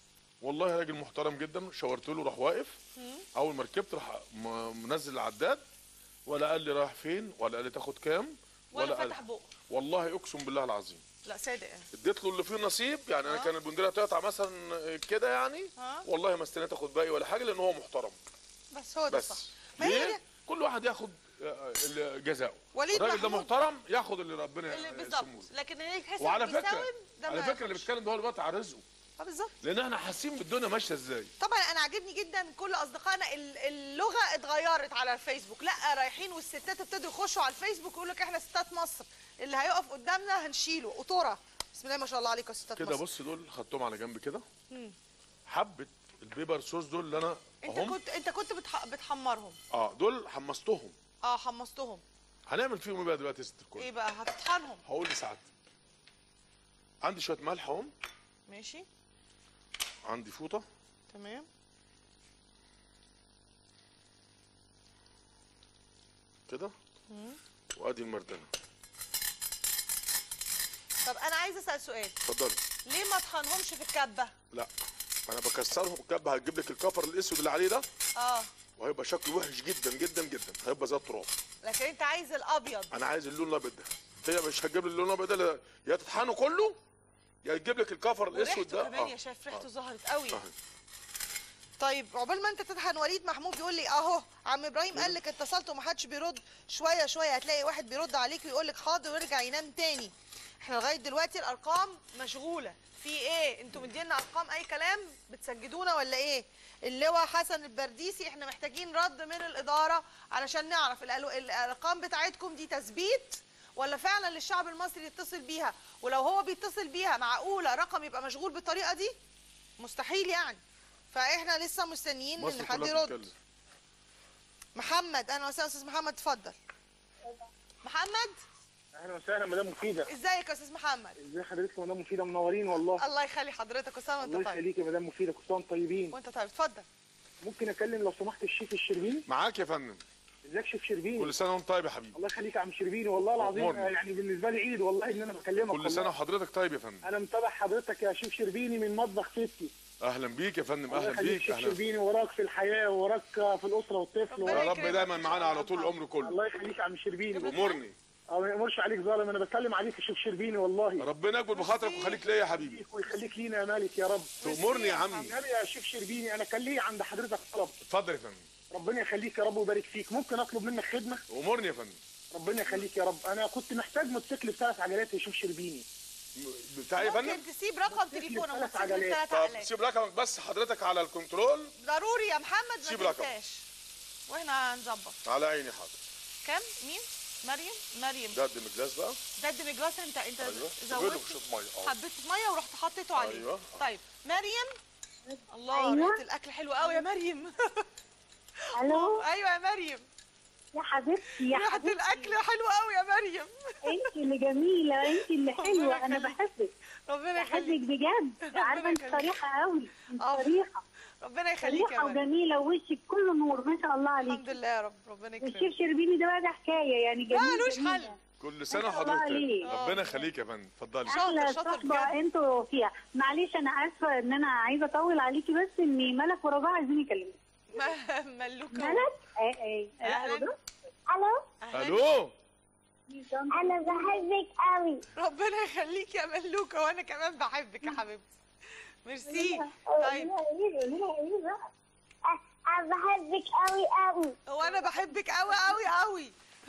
Speaker 4: والله راجل محترم جدا شاورت له راح واقف
Speaker 1: مم.
Speaker 4: اول ما ركبت راح م- منزل العداد ولا قال لي رايح فين ولا قال لي تاخد كام
Speaker 1: ولا
Speaker 4: قال
Speaker 1: فتح بقه
Speaker 4: والله اقسم بالله العظيم
Speaker 1: لا صادق يعني
Speaker 4: اديت له اللي فيه نصيب يعني انا
Speaker 1: آه.
Speaker 4: كان البندقيه تقطع مثلا كده يعني
Speaker 1: اه
Speaker 4: والله ما استنيت اخد باقي ولا حاجه لان هو محترم
Speaker 1: بس هو ده
Speaker 4: بس
Speaker 1: صح ما هي
Speaker 4: ليه؟
Speaker 1: دي
Speaker 4: كل واحد ياخد آه، اللي جزاؤه
Speaker 1: وليد
Speaker 4: الراجل ده
Speaker 1: محمود
Speaker 4: محترم ياخد اللي ربنا
Speaker 1: اللي
Speaker 4: يسمه
Speaker 1: بالظبط
Speaker 4: له.
Speaker 1: لكن اللي يحس
Speaker 4: وعلى
Speaker 1: إنه
Speaker 4: فكره
Speaker 1: بيساوم ده
Speaker 4: على
Speaker 1: ما
Speaker 4: فكره اللي
Speaker 1: ياخدش.
Speaker 4: بيتكلم ده هو دلوقتي على رزقه
Speaker 1: اه بالظبط
Speaker 4: لان احنا حاسين بالدنيا ماشيه ازاي
Speaker 1: طبعا انا عاجبني جدا كل اصدقائنا ال- اللغه اتغيرت على الفيسبوك لا رايحين والستات ابتدوا يخشوا على الفيسبوك يقول لك احنا ستات مصر اللي هيقف قدامنا هنشيله قطوره بسم الله ما شاء الله عليكم يا ستات
Speaker 4: كده
Speaker 1: مصر
Speaker 4: بص دول خدتهم على جنب كده
Speaker 1: مم.
Speaker 4: حبه البيبر صوص دول اللي انا
Speaker 1: انت
Speaker 4: اهم
Speaker 1: كنت انت كنت بتح... بتحمرهم
Speaker 4: اه دول حمصتهم
Speaker 1: اه حمصتهم
Speaker 4: هنعمل فيهم ايه بقى دلوقتي يا ست الكل
Speaker 1: ايه بقى هتطحنهم
Speaker 4: هقول لسعادتك عندي شويه ملح اهم
Speaker 1: ماشي
Speaker 4: عندي فوطه
Speaker 1: تمام
Speaker 4: كده
Speaker 1: مم.
Speaker 4: وادي المردنه
Speaker 1: طب انا عايزه اسال سؤال
Speaker 4: اتفضلي
Speaker 1: ليه ما اطحنهمش في الكبه
Speaker 4: لا انا بكسرهم الكبه هتجيب لك الكفر الاسود اللي عليه ده
Speaker 1: اه
Speaker 4: وهيبقى شكله وحش جدا جدا جدا هيبقى زي التراب
Speaker 1: لكن انت عايز الابيض
Speaker 4: انا عايز اللون الابيض ده هي مش هتجيب لي اللون الابيض ده لا- يا تطحنه كله يا تجيب لك الكفر الاسود
Speaker 1: وريحته
Speaker 4: ده
Speaker 1: كمان يا شايف ريحته
Speaker 4: آه.
Speaker 1: ظهرت قوي
Speaker 4: أهي.
Speaker 1: طيب عقبال ما انت تطحن وليد محمود بيقول لي اهو عم ابراهيم قال لك اتصلت ومحدش بيرد شويه شويه هتلاقي واحد بيرد عليك ويقول لك حاضر ويرجع ينام تاني احنا لغايه دلوقتي الارقام مشغوله في ايه انتوا مدينا ارقام اي كلام بتسجدونا ولا ايه اللواء حسن البرديسي احنا محتاجين رد من الاداره علشان نعرف الألو- الارقام بتاعتكم دي تثبيت ولا فعلا للشعب المصري يتصل بيها ولو هو بيتصل بيها معقوله رقم يبقى مشغول بالطريقه دي مستحيل يعني فاحنا لسه مستنيين
Speaker 4: مصر
Speaker 1: ان حد
Speaker 4: كلها
Speaker 1: يرد
Speaker 4: بتتكلم.
Speaker 1: محمد انا وسام استاذ محمد اتفضل محمد
Speaker 9: اهلا وسهلا مدام مفيده
Speaker 1: ازيك يا استاذ محمد
Speaker 9: ازي حضرتك يا مدام مفيده منورين والله
Speaker 1: الله يخلي حضرتك كل سنه
Speaker 9: الله
Speaker 1: وانت طيب
Speaker 9: يخليك يا مدام مفيده كل سنه وانتم طيبين
Speaker 1: وانت طيب اتفضل
Speaker 9: ممكن اكلم لو سمحت الشيف الشربيني
Speaker 4: معاك يا فندم
Speaker 9: ازيك شيف شربيني
Speaker 4: كل سنه وانت طيب يا حبيبي
Speaker 9: الله يخليك يا عم شربيني والله العظيم
Speaker 4: أمورني.
Speaker 9: آه، يعني بالنسبه لي عيد والله ان انا بكلمك
Speaker 4: كل
Speaker 9: والله.
Speaker 4: سنه وحضرتك طيب يا فندم
Speaker 9: انا متابع حضرتك يا شيف شربيني من مطبخ ستي
Speaker 4: اهلا بيك يا فندم
Speaker 9: الله
Speaker 4: اهلا
Speaker 9: يخليك
Speaker 4: بيك
Speaker 9: شيف
Speaker 4: اهلا
Speaker 9: شربيني وراك في الحياه وراك في الاسره والطفل
Speaker 1: ربنا
Speaker 4: يا
Speaker 9: وراك
Speaker 4: رب دايما معانا على طول العمر كله
Speaker 9: الله يخليك يا عم شربيني
Speaker 4: امرني
Speaker 9: اه ما يامرش عليك ظالم انا بسلم عليك يا شيف شربيني والله
Speaker 4: ربنا يكبر بخاطرك ويخليك ليا يا حبيبي
Speaker 9: ويخليك لينا يا مالك يا رب
Speaker 4: تأمرني يا عمي
Speaker 9: النبي يا شيف شربيني انا كان لي عند حضرتك طلب
Speaker 4: اتفضل يا فندم
Speaker 9: ربنا يخليك يا رب ويبارك فيك ممكن اطلب منك خدمه
Speaker 4: امرني يا فندم
Speaker 9: ربنا يخليك يا رب انا كنت محتاج موتوسيكل بثلاث عجلات يا شيف شربيني
Speaker 4: بتاع يا فندم
Speaker 1: ممكن تسيب رقم تليفونك
Speaker 9: ثلاث
Speaker 1: وتسيب
Speaker 9: عجلات.
Speaker 1: ثلاث
Speaker 4: طب
Speaker 1: عقلات
Speaker 4: سيب رقمك بس حضرتك على الكنترول
Speaker 1: ضروري يا محمد
Speaker 4: سيب
Speaker 1: ما
Speaker 4: رقم.
Speaker 1: تنساش واحنا هنظبط
Speaker 4: على عيني حاضر
Speaker 1: كم مين مريم مريم
Speaker 4: ده قد مجلاس بقى
Speaker 1: ده الدمجلاس انت انت
Speaker 4: ايوه
Speaker 1: زودت
Speaker 4: زودت شويه ميه اه
Speaker 1: حبيت ميه ورحت حطيته عليه
Speaker 4: أيوة.
Speaker 1: طيب مريم الله
Speaker 6: أيوة.
Speaker 1: ريحه الاكل حلو قوي يا مريم
Speaker 6: الو
Speaker 1: ايوه يا مريم
Speaker 6: يا حبيبتي يا
Speaker 1: ريحه
Speaker 6: حبيبتي
Speaker 1: الاكل حلو قوي يا مريم
Speaker 6: انت اللي جميله انت اللي حلوه انا
Speaker 1: يخليك.
Speaker 6: بحبك
Speaker 1: ربنا
Speaker 6: بحبك
Speaker 1: يخليك
Speaker 6: بجد عارفه انت
Speaker 1: يخليك.
Speaker 6: صريحه قوي انت
Speaker 1: آه.
Speaker 6: صريحه
Speaker 1: ربنا يخليك يا
Speaker 6: صريحه
Speaker 1: مريم
Speaker 6: وجميله ووشك كله نور ما شاء الله عليك
Speaker 1: الحمد لله يا رب ربنا
Speaker 6: والشيف
Speaker 1: يكرمك
Speaker 6: شربيني ده بقى ده حكايه يعني جميل
Speaker 1: مالوش
Speaker 6: جميل.
Speaker 1: حل
Speaker 4: كل سنه
Speaker 6: ما شاء الله
Speaker 4: وحضرتك
Speaker 6: عليك.
Speaker 4: طيب ربنا يخليك يا فندم اتفضلي
Speaker 1: شاطر،
Speaker 6: احلى
Speaker 1: شاطر
Speaker 6: صحبه
Speaker 1: بجد.
Speaker 6: انتوا فيها معلش انا اسفه ان انا عايزه اطول عليكي بس ان ملك ورباع عايزين يكلموني
Speaker 1: م- ملوكه
Speaker 6: ملك ايه ايه
Speaker 1: أهلاً.
Speaker 6: الو
Speaker 1: أهلاً.
Speaker 4: الو
Speaker 6: انا بحبك قوي
Speaker 1: ربنا يخليك يا ملوكه وانا كمان بحبك يا حبيبتي ميرسي طيب
Speaker 6: انا بحبك قوي قوي
Speaker 1: وانا بحبك قوي قوي قوي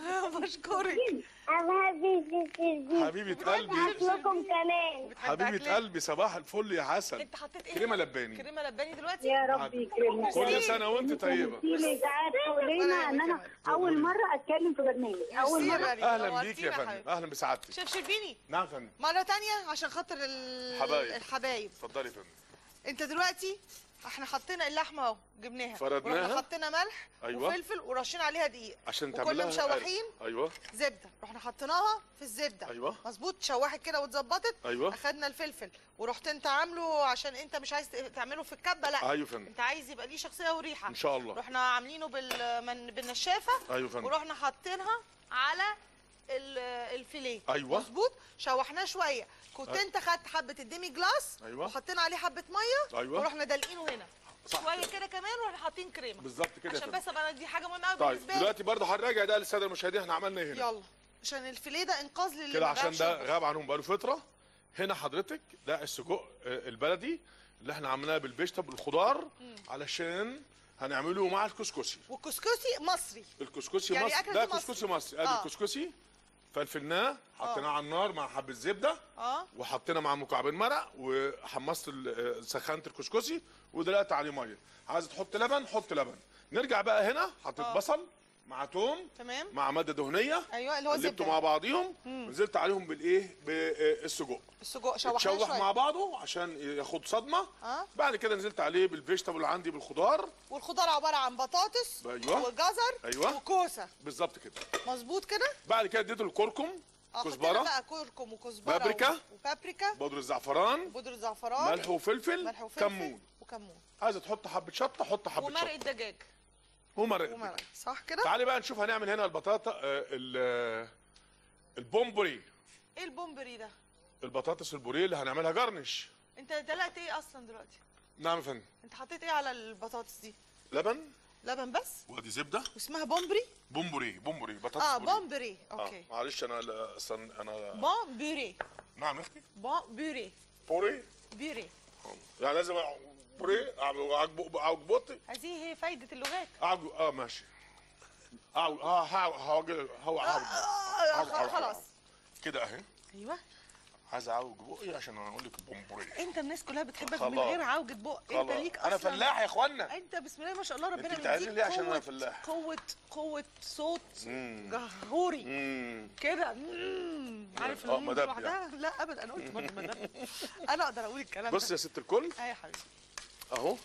Speaker 1: بشكرك
Speaker 6: انا بحبك
Speaker 4: حبيبه قلبي
Speaker 6: لكم كمان
Speaker 1: بتحب
Speaker 4: حبيبه
Speaker 1: أكلك؟
Speaker 4: قلبي صباح الفل يا حسن
Speaker 1: انت حطيت ايه
Speaker 4: كريمه لباني
Speaker 1: كريمه لباني دلوقتي
Speaker 6: يا رب يكرمك
Speaker 4: كل سنه وانت طيبه
Speaker 6: لي ساعات حوالينا ان انا اول مره اتكلم في برنامج اول
Speaker 1: ميرسي يا
Speaker 6: مره
Speaker 1: مريم،
Speaker 4: اهلا بيك يا
Speaker 1: نورتينا
Speaker 4: فندم
Speaker 1: حبيبتي.
Speaker 4: اهلا بسعادتك
Speaker 1: شيف شربيني
Speaker 4: نعم يا فندم
Speaker 1: مرة تانية عشان خاطر ال...
Speaker 4: حبايب.
Speaker 1: الحبايب
Speaker 4: اتفضلي يا فندم
Speaker 1: انت دلوقتي احنا حطينا اللحمه اهو جبناها
Speaker 4: فردناها.
Speaker 1: ورحنا حطينا ملح
Speaker 4: أيوة.
Speaker 1: وفلفل ورشين عليها دقيق
Speaker 4: عشان
Speaker 1: وكنا
Speaker 4: تعملها
Speaker 1: مشوحين
Speaker 4: ايوه
Speaker 1: زبده رحنا حطيناها في الزبده
Speaker 4: أيوة.
Speaker 1: مظبوط شوحت كده واتظبطت
Speaker 4: ايوه
Speaker 1: اخدنا الفلفل ورحت انت عامله عشان انت مش عايز تعمله في الكبه لا
Speaker 4: ايوه يا فندم
Speaker 1: انت عايز يبقى ليه شخصيه وريحه
Speaker 4: ان شاء الله
Speaker 1: رحنا عاملينه بال... من... بالنشافه
Speaker 4: ايوه يا فندم
Speaker 1: ورحنا حاطينها على ال- الفيليه
Speaker 4: أيوة.
Speaker 1: مظبوط شوحناه شويه كنت
Speaker 4: أه.
Speaker 1: انت خدت حبه الديمي جلاس
Speaker 4: أيوة.
Speaker 1: وحطينا عليه حبه ميه
Speaker 4: ايوه
Speaker 1: ورحنا دلقينه هنا
Speaker 4: صح
Speaker 1: شويه كده كمان ورحنا حاطين كريمه
Speaker 4: بالظبط كده يا
Speaker 1: عشان
Speaker 4: فندم
Speaker 1: بس ابقى دي حاجه مهمه قوي
Speaker 4: طيب
Speaker 1: بالنسبه لي
Speaker 4: دلوقتي برضه هنراجع ده للساده المشاهدين احنا عملنا ايه هنا
Speaker 1: يلا عشان الفيليه ده انقاذ للي
Speaker 4: كده
Speaker 1: ما
Speaker 4: عشان
Speaker 1: بيعرفش
Speaker 4: ده
Speaker 1: يطبخ.
Speaker 4: غاب عنهم بقاله فتره هنا حضرتك ده السجق آه، البلدي اللي احنا عملناه بالبشطه بالخضار علشان هنعمله مع الكسكسي
Speaker 1: والكسكسي مصري
Speaker 4: الكسكسي
Speaker 1: يعني
Speaker 4: مصري
Speaker 1: أكلة
Speaker 4: ده
Speaker 1: مصري.
Speaker 4: كسكسي مصري ادي
Speaker 1: آه.
Speaker 4: الكسكسي فلفلناه حطيناه على النار مع حبه زبده
Speaker 1: اه
Speaker 4: وحطينا مع مكعبين مرق وحمصت ال- آه، سخنت الكسكسي ودلقت عليه ميه عايز تحط لبن حط لبن نرجع بقى هنا حطيت
Speaker 1: آه.
Speaker 4: بصل مع توم
Speaker 1: تمام
Speaker 4: مع ماده دهنيه
Speaker 1: ايوه اللي هو
Speaker 4: قلبته
Speaker 1: الزبده
Speaker 4: مع بعضيهم ونزلت عليهم بالايه بالسجق
Speaker 1: السجق شوحناه
Speaker 4: تشوح
Speaker 1: شويه
Speaker 4: مع بعضه عشان ياخد صدمه
Speaker 1: اه
Speaker 4: بعد كده نزلت عليه بالفيجيتابل اللي عندي بالخضار
Speaker 1: والخضار عباره عن بطاطس
Speaker 4: أيوة.
Speaker 1: وجزر
Speaker 4: أيوة.
Speaker 1: وكوسه
Speaker 4: بالظبط كده
Speaker 1: مظبوط كده
Speaker 4: بعد كده اديته الكركم
Speaker 1: اه حطينا
Speaker 4: كزبره
Speaker 1: بقى كركم وكزبره
Speaker 4: بابريكا.
Speaker 1: و- وبابريكا
Speaker 4: بودره الزعفران
Speaker 1: وبودره زعفران
Speaker 4: ملح وفلفل
Speaker 1: ملح وفلفل
Speaker 4: كمون
Speaker 1: وكمون
Speaker 4: عايزه تحط حبه شطه حط حبه
Speaker 1: ومرق
Speaker 4: شطه
Speaker 1: الدجاج
Speaker 4: ومرق
Speaker 1: ومرق صح كده
Speaker 4: تعالي بقى نشوف هنعمل هنا البطاطا آه، ال- آه، البومبوري
Speaker 1: ايه البومبري ده
Speaker 4: البطاطس البوريه اللي هنعملها جرنش
Speaker 1: انت دلقت ايه اصلا دلوقتي
Speaker 4: نعم يا فندم
Speaker 1: انت حطيت ايه على البطاطس دي
Speaker 4: لبن
Speaker 1: لبن بس
Speaker 4: وادي زبده
Speaker 1: واسمها بومبري
Speaker 4: بومبوري بومبوري بطاطس
Speaker 1: اه
Speaker 4: بوريه.
Speaker 1: بومبري
Speaker 4: آه،
Speaker 1: اوكي
Speaker 4: معلش انا لا- أصلاً انا
Speaker 1: بومبري
Speaker 4: نعم يا اختي
Speaker 1: بومبري
Speaker 4: بوري
Speaker 1: بيري
Speaker 4: يعني لازم أع- بوري أعمل- أعجب- اعجبوطي
Speaker 1: هذه هي فايده اللغات
Speaker 4: اعجب اه ماشي أعجب- اه ها- هاجي- هو
Speaker 1: آه،
Speaker 4: أعجب.
Speaker 1: آه،
Speaker 4: أعجب- أعجب-
Speaker 1: خلاص
Speaker 4: كده اهي
Speaker 1: ايوه
Speaker 4: عايز اعوج بقي عشان اقول لك البومبوري
Speaker 1: انت الناس كلها بتحبك من
Speaker 4: خلاص.
Speaker 1: غير عوجة بق انت
Speaker 4: خلاص.
Speaker 1: ليك
Speaker 4: انا
Speaker 1: اصلا
Speaker 4: فلاح يا اخوانا
Speaker 1: انت بسم الله ما شاء الله ربنا
Speaker 4: انت بتعزني
Speaker 1: مديك
Speaker 4: ليه عشان انا
Speaker 1: قوة-
Speaker 4: فلاح؟
Speaker 1: قوة قوة صوت
Speaker 4: مم.
Speaker 1: جهوري
Speaker 4: امم
Speaker 1: كده مم. عارف
Speaker 4: اه
Speaker 1: الميم دي
Speaker 4: مدام
Speaker 1: لوحدها لا ابدا انا قلت برضه مدام انا اقدر اقول الكلام
Speaker 4: بص
Speaker 1: ده
Speaker 4: يا ست الكل
Speaker 1: اي يا حبيبي
Speaker 4: اهو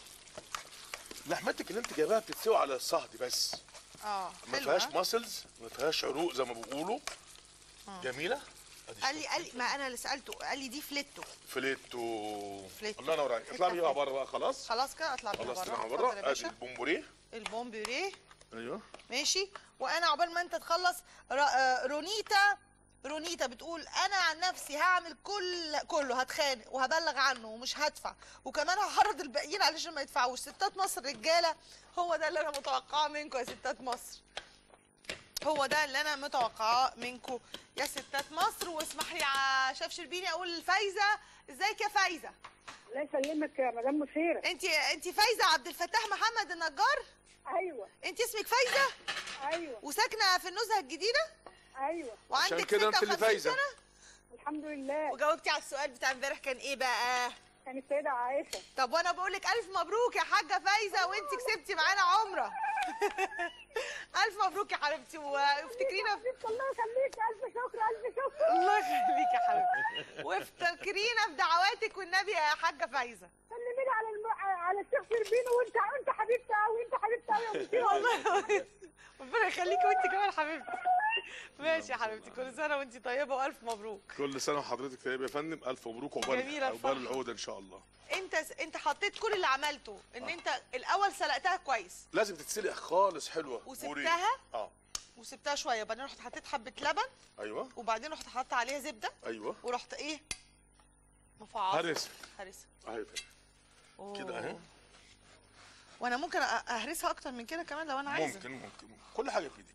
Speaker 4: لحمتك اللي انت جايباها بتتسوي على الصهد بس
Speaker 1: اه
Speaker 4: ما
Speaker 1: حلوة،
Speaker 4: فيهاش
Speaker 1: ها؟
Speaker 4: ماسلز ما فيهاش عروق زي ما بيقولوا جميله أدي
Speaker 1: قال لي قال لي ما انا اللي سالته قال لي دي فليتو
Speaker 4: فليتو
Speaker 1: فليتو.
Speaker 4: الله ينور عليك اطلع بيها بره بقى خلاص
Speaker 1: خلاص كده اطلع بيها
Speaker 4: خلاص
Speaker 1: بره
Speaker 4: طلعنا
Speaker 1: اتفضل
Speaker 4: بره
Speaker 1: يا
Speaker 4: ادي
Speaker 1: باشا
Speaker 4: البومبوريه
Speaker 1: البون بيوريه
Speaker 4: ايوه
Speaker 1: ماشي وانا عقبال ما انت تخلص ر- آه، رونيتا رونيتا بتقول انا عن نفسي هعمل كل كله هتخانق وهبلغ عنه ومش هدفع وكمان هحرض الباقيين علشان ما يدفعوش ستات مصر رجاله هو ده اللي انا متوقعاه منكم يا ستات مصر هو ده اللي انا متوقعاه منكم يا ستات مصر واسمح لي يا شاف شربيني اقول لفايزه ازيك يا فايزه
Speaker 10: الله يسلمك يا مدام مثيرة
Speaker 1: انت انت فايزه عبد الفتاح محمد النجار
Speaker 10: ايوه
Speaker 1: انت اسمك فايزه
Speaker 10: ايوه
Speaker 1: وساكنه في النزهه الجديده
Speaker 10: ايوه
Speaker 1: وعندك
Speaker 4: عشان كده انت اللي
Speaker 1: 56
Speaker 4: فايزه
Speaker 1: سنة؟
Speaker 10: الحمد لله
Speaker 1: وجاوبتي على السؤال بتاع امبارح كان ايه بقى
Speaker 10: كان السيدة عائشة
Speaker 1: طب وانا بقول لك الف مبروك يا حاجه فايزه وانت كسبتي معانا عمره الف مبروك يا حبيبتي وافتكرينا في...
Speaker 10: الله يخليك الف شكر الف شكر
Speaker 1: الله يخليك يا حبيبتي وافتكرينا في دعواتك والنبي يا حاجه فايزه
Speaker 10: سلمي على الم... على الشيخ شربيني وانت انت حبيبتي قوي انت حبيبتي قوي يا مثيرة
Speaker 1: والله ربنا يخليكي وانت كمان حبيبتي ماشي يا حبيبتي كل سنه وانت طيبه والف مبروك
Speaker 4: كل سنه وحضرتك طيب يا فندم الف مبروك
Speaker 1: جميلة
Speaker 4: وعقبال
Speaker 1: الفرحة.
Speaker 4: عقبال العوده ان شاء الله
Speaker 1: انت انت حطيت كل اللي عملته ان انت الاول سلقتها كويس
Speaker 4: لازم تتسلق خالص حلوه
Speaker 1: وسبتها؟
Speaker 4: بوري. اه
Speaker 1: وسبتها شويه وبعدين رحت حطيت حبه لبن
Speaker 4: ايوه
Speaker 1: وبعدين رحت حاطه عليها زبده
Speaker 4: ايوه
Speaker 1: ورحت ايه مفعصه
Speaker 4: هرس
Speaker 1: هرسها
Speaker 4: اهي كده اهي
Speaker 1: وانا ممكن أ- اهرسها اكتر من كده كمان لو انا عايزه
Speaker 4: ممكن ممكن كل حاجه في ايدك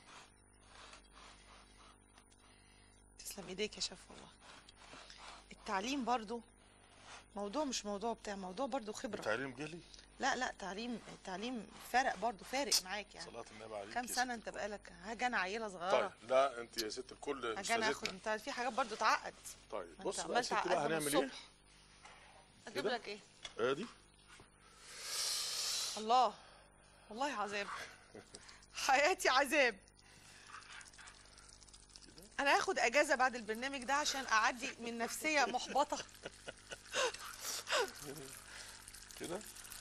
Speaker 1: تسلم ايديك يا شيف والله التعليم برضو موضوع مش موضوع بتاع موضوع برضو خبره
Speaker 4: تعليم جهلي
Speaker 1: لا لا تعليم التعليم فرق برضو فارق معاك يعني
Speaker 4: صلاه النبي عليك
Speaker 1: كام
Speaker 4: يا
Speaker 1: سنه انت بقالك هاجي انا عيله
Speaker 4: ست.
Speaker 1: صغيره
Speaker 4: طيب لا انت يا ست الكل
Speaker 1: هاجي انا اخد
Speaker 4: استاذتنا
Speaker 1: انت في حاجات برضو تعقد
Speaker 4: طيب
Speaker 1: ما
Speaker 4: بص
Speaker 1: انت
Speaker 4: بقى يا
Speaker 1: عمال
Speaker 4: ست بقى
Speaker 1: تعقدها من
Speaker 4: هنعمل ايه
Speaker 1: الصبح. اجيب
Speaker 4: كده؟
Speaker 1: لك ايه
Speaker 4: ادي
Speaker 1: الله والله عذاب حياتي عذاب انا هاخد اجازه بعد البرنامج ده عشان اعدي من نفسيه محبطه
Speaker 4: كده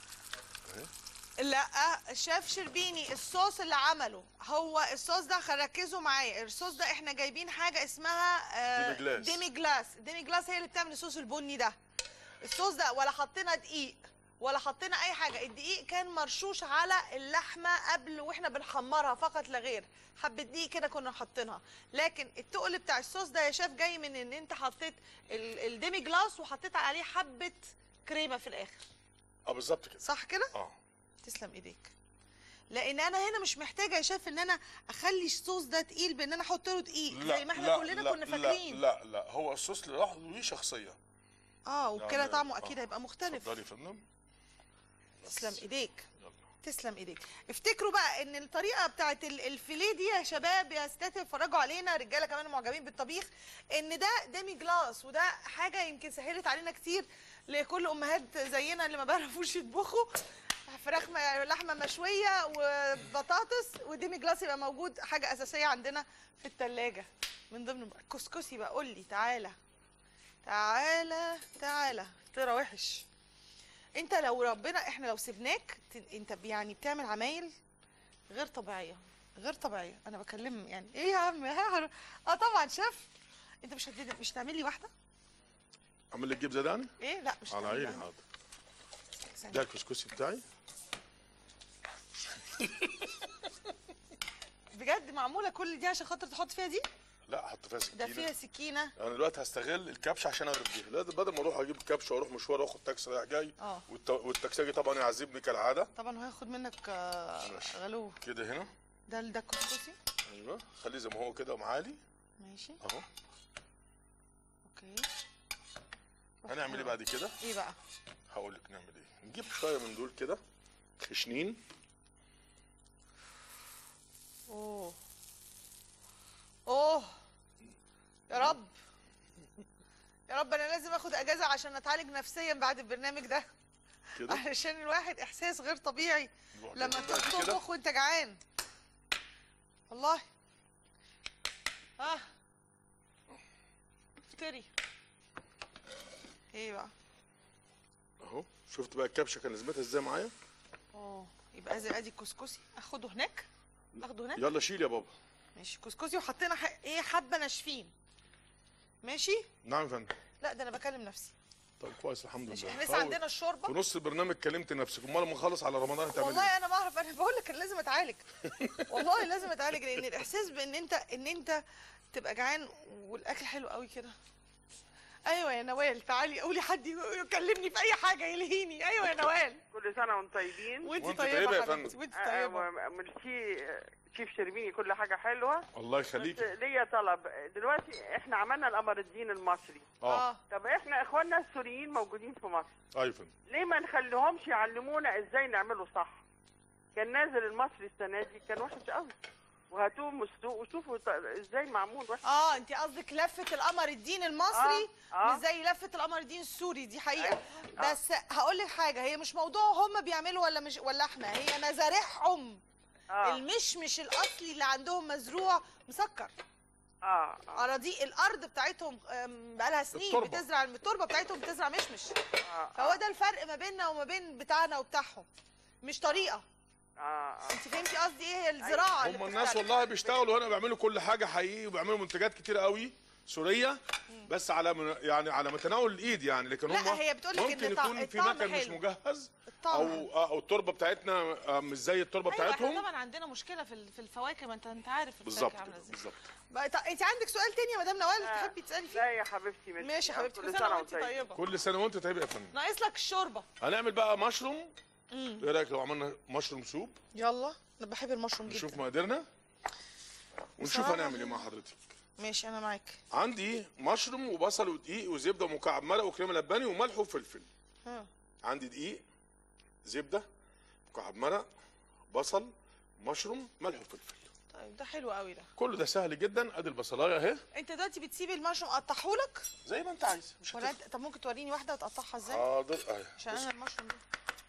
Speaker 1: لا شاف شربيني الصوص اللي عمله هو الصوص ده ركزوا معايا الصوص ده احنا جايبين حاجه اسمها آه،
Speaker 4: ديمي جلاس.
Speaker 1: ديمي جلاس ديمي جلاس هي اللي بتعمل الصوص البني ده الصوص ده ولا حطينا دقيق ولا حطينا اي حاجه الدقيق كان مرشوش على اللحمه قبل واحنا بنحمرها فقط لا غير حبه دقيق كده كنا حاطينها لكن التقل بتاع الصوص ده يا شاف جاي من ان انت حطيت ال- الديمي جلاس وحطيت عليه حبه كريمه في الاخر
Speaker 4: اه بالظبط كده
Speaker 1: صح كده
Speaker 4: اه
Speaker 1: تسلم ايديك لان انا هنا مش محتاجه يا شاف ان انا اخلي الصوص ده تقيل بان انا احط له دقيق زي ما احنا كلنا كنا فاكرين
Speaker 4: لا لا لا هو الصوص لوحده ليه شخصيه
Speaker 1: اه وبكده
Speaker 4: يعني-
Speaker 1: طعمه
Speaker 4: آه.
Speaker 1: اكيد هيبقى مختلف
Speaker 4: اتفضلي يا فندم
Speaker 1: تسلم ايديك تسلم ايديك افتكروا بقى ان الطريقه بتاعت ال- الفيليه دي يا شباب يا ستات اتفرجوا علينا رجاله كمان معجبين بالطبيخ ان ده ديمي جلاس وده حاجه يمكن سهلت علينا كتير لكل امهات زينا اللي ما بيعرفوش يطبخوا فراخ م- لحمه مشويه وبطاطس وديمي جلاس يبقى موجود حاجه اساسيه عندنا في الثلاجه من ضمن كسكسي بقى قول لي تعالى تعالى تعالى طيره وحش انت لو ربنا احنا لو سبناك ت- انت يعني بتعمل عمايل غير طبيعيه غير طبيعيه انا بكلم يعني ايه يا عم ها- اه طبعا شاف انت مش هتدي مش تعمل لي واحده
Speaker 4: اعمل لك جبزه داني
Speaker 1: ايه لا مش
Speaker 4: على
Speaker 1: تعمل لي
Speaker 4: عيني
Speaker 1: واحدة.
Speaker 4: حاضر
Speaker 1: ثانية.
Speaker 4: ده الكسكسي بتاعي
Speaker 1: بجد معموله كل دي عشان خاطر تحط فيها دي
Speaker 4: لا احط فيها
Speaker 1: ده
Speaker 4: سكينه
Speaker 1: فيها سكينه
Speaker 4: انا دلوقتي هستغل الكبشه عشان اضرب بيها لا بدل ما اروح اجيب كبشه واروح مشوار واخد تاكسي رايح جاي
Speaker 1: اه
Speaker 4: والت- والتاكسي طبعا يعذبني كالعاده
Speaker 1: طبعا هو هياخد منك آه،
Speaker 4: ماشي.
Speaker 1: غلو
Speaker 4: كده هنا
Speaker 1: ده ده كسكسي
Speaker 4: ايوه خليه زي ما هو كده ومعالي
Speaker 1: ماشي
Speaker 4: اهو
Speaker 1: اوكي
Speaker 4: هنعمل ايه بعد كده
Speaker 1: ايه بقى
Speaker 4: هقول لك نعمل ايه نجيب شويه من دول كده خشنين
Speaker 1: اوه اوه يا رب يا رب انا لازم اخد اجازه عشان اتعالج نفسيا بعد البرنامج ده
Speaker 4: كده
Speaker 1: علشان الواحد احساس غير طبيعي
Speaker 4: نروح
Speaker 1: لما
Speaker 4: جايبين بقى دي
Speaker 1: تروح
Speaker 4: كده.
Speaker 1: تطبخ وانت جعان والله اه افتري ايه بقى
Speaker 4: اهو شفت بقى الكبشه كان لازمتها ازاي معايا
Speaker 1: اوه يبقى زي ادي الكسكسي اخده هناك اخده هناك
Speaker 4: يلا شيل يا بابا
Speaker 1: ماشي كسكسي وحطينا ح... ايه حبه ناشفين ماشي
Speaker 4: نعم يا فندم
Speaker 1: لا ده انا بكلم نفسي
Speaker 4: طب كويس الحمد
Speaker 1: ماشي
Speaker 4: لله
Speaker 1: احنا لسه
Speaker 4: أول-
Speaker 1: عندنا الشوربه
Speaker 4: في نص البرنامج كلمت نفسك امال لما نخلص على رمضان هتعمل ايه؟
Speaker 1: والله انا بعرف انا بقول لك لازم اتعالج والله لازم اتعالج لان الاحساس بان انت ان انت تبقى جعان والاكل حلو قوي كده ايوه يا نوال تعالي قولي حد يكلمني في اي حاجه يلهيني ايوه يا نوال
Speaker 11: كل سنة وانتم طيبين
Speaker 1: وانت
Speaker 4: وانت
Speaker 1: طيبه,
Speaker 4: طيبة يا
Speaker 1: حبيبتي
Speaker 4: فندم.
Speaker 1: وانت
Speaker 11: آه،
Speaker 1: طيبه
Speaker 11: و- ميرسي آه، شيف شربيني كل حاجة حلوة
Speaker 4: الله
Speaker 11: بس
Speaker 4: يخليك
Speaker 11: ليا طلب دلوقتي احنا عملنا القمر الدين المصري
Speaker 4: اه
Speaker 11: طب احنا اخواننا السوريين موجودين في مصر
Speaker 4: ايوه يا فندم
Speaker 11: ليه ما نخليهمش يعلمونا ازاي نعمله صح كان نازل المصري السنة دي كان وحش قوي وهاتوه مسلوق وشوفوا ط- ازاي معمول وحش
Speaker 1: اه انت قصدك لفه القمر الدين المصري
Speaker 11: آه، آه.
Speaker 1: مش زي لفه القمر الدين السوري دي حقيقه
Speaker 11: آه.
Speaker 1: بس هقول لك حاجه هي مش موضوع هم بيعملوا ولا مش ولا احنا هي مزارعهم
Speaker 11: اه
Speaker 1: المشمش الاصلي اللي عندهم مزروع مسكر
Speaker 11: اه اه,
Speaker 1: اراضي الارض بتاعتهم أم، بقالها سنين
Speaker 4: التربة.
Speaker 1: بتزرع التربه بتاعتهم بتزرع مشمش
Speaker 11: آه.
Speaker 1: فهو ده الفرق ما بيننا وما بين بتاعنا وبتاعهم مش طريقه
Speaker 11: آه. آه.
Speaker 1: انت فهمتي قصدي ايه هي الزراعه اللي
Speaker 4: هم الناس
Speaker 1: بتختلف.
Speaker 4: والله بيشتغلوا هنا بيعملوا كل حاجه حقيقي وبيعملوا منتجات كتير قوي سوريه بس على من يعني على متناول الايد يعني لكن
Speaker 1: لا،
Speaker 4: هم
Speaker 1: هي بتقولك إن
Speaker 4: ممكن
Speaker 1: طع-
Speaker 4: يكون في
Speaker 1: الطعم
Speaker 4: مكان مش
Speaker 1: حلو.
Speaker 4: مجهز
Speaker 1: الطعم حلو.
Speaker 4: او او التربه بتاعتنا آه، مش زي التربه
Speaker 1: ايوه احنا
Speaker 4: بتاعتهم
Speaker 1: طبعا عندنا مشكله في ال- في الفواكه ما انت انت عارف
Speaker 4: بالظبط
Speaker 1: الفواكه عامله ازاي
Speaker 4: بالظبط
Speaker 1: بقى- طب انت عندك سؤال تاني يا مدام نوال
Speaker 11: آه.
Speaker 1: تحبي تسالي فيه
Speaker 11: لا يا حبيبتي ميرسي
Speaker 1: ماشي يا حبيبتي
Speaker 11: كل
Speaker 1: كل
Speaker 11: سنة
Speaker 1: سنه وانت
Speaker 11: وانت
Speaker 1: طيبه
Speaker 4: كل سنه وانت طيب يا فندم
Speaker 1: ناقص لك الشوربه
Speaker 4: هنعمل بقى مشروم
Speaker 1: امم
Speaker 4: ايه رايك لو عملنا مشروم سوب
Speaker 1: يلا انا بحب المشروم
Speaker 4: نشوف
Speaker 1: جدا
Speaker 4: مقاديرنا ونشوف
Speaker 1: بصراحة
Speaker 4: هنعمل ايه مع حضرتك
Speaker 1: ماشي انا معاك
Speaker 4: عندي مشروم وبصل ودقيق وزبده ومكعب مرق وكريمه لباني وملح وفلفل
Speaker 1: ها.
Speaker 4: عندي دقيق زبده مكعب مرق بصل مشروم ملح وفلفل
Speaker 1: طيب ده حلو قوي ده
Speaker 4: كل ده سهل جدا ادي البصلايه اهي
Speaker 1: انت دلوقتي بتسيب المشروم اقطعهولك
Speaker 4: زي ما انت عايز مش
Speaker 1: ولا
Speaker 4: هتفرق
Speaker 1: انت طب ممكن توريني واحده تقطعها ازاي
Speaker 4: حاضر اهي
Speaker 1: عشان
Speaker 4: بص.
Speaker 1: انا المشروم ده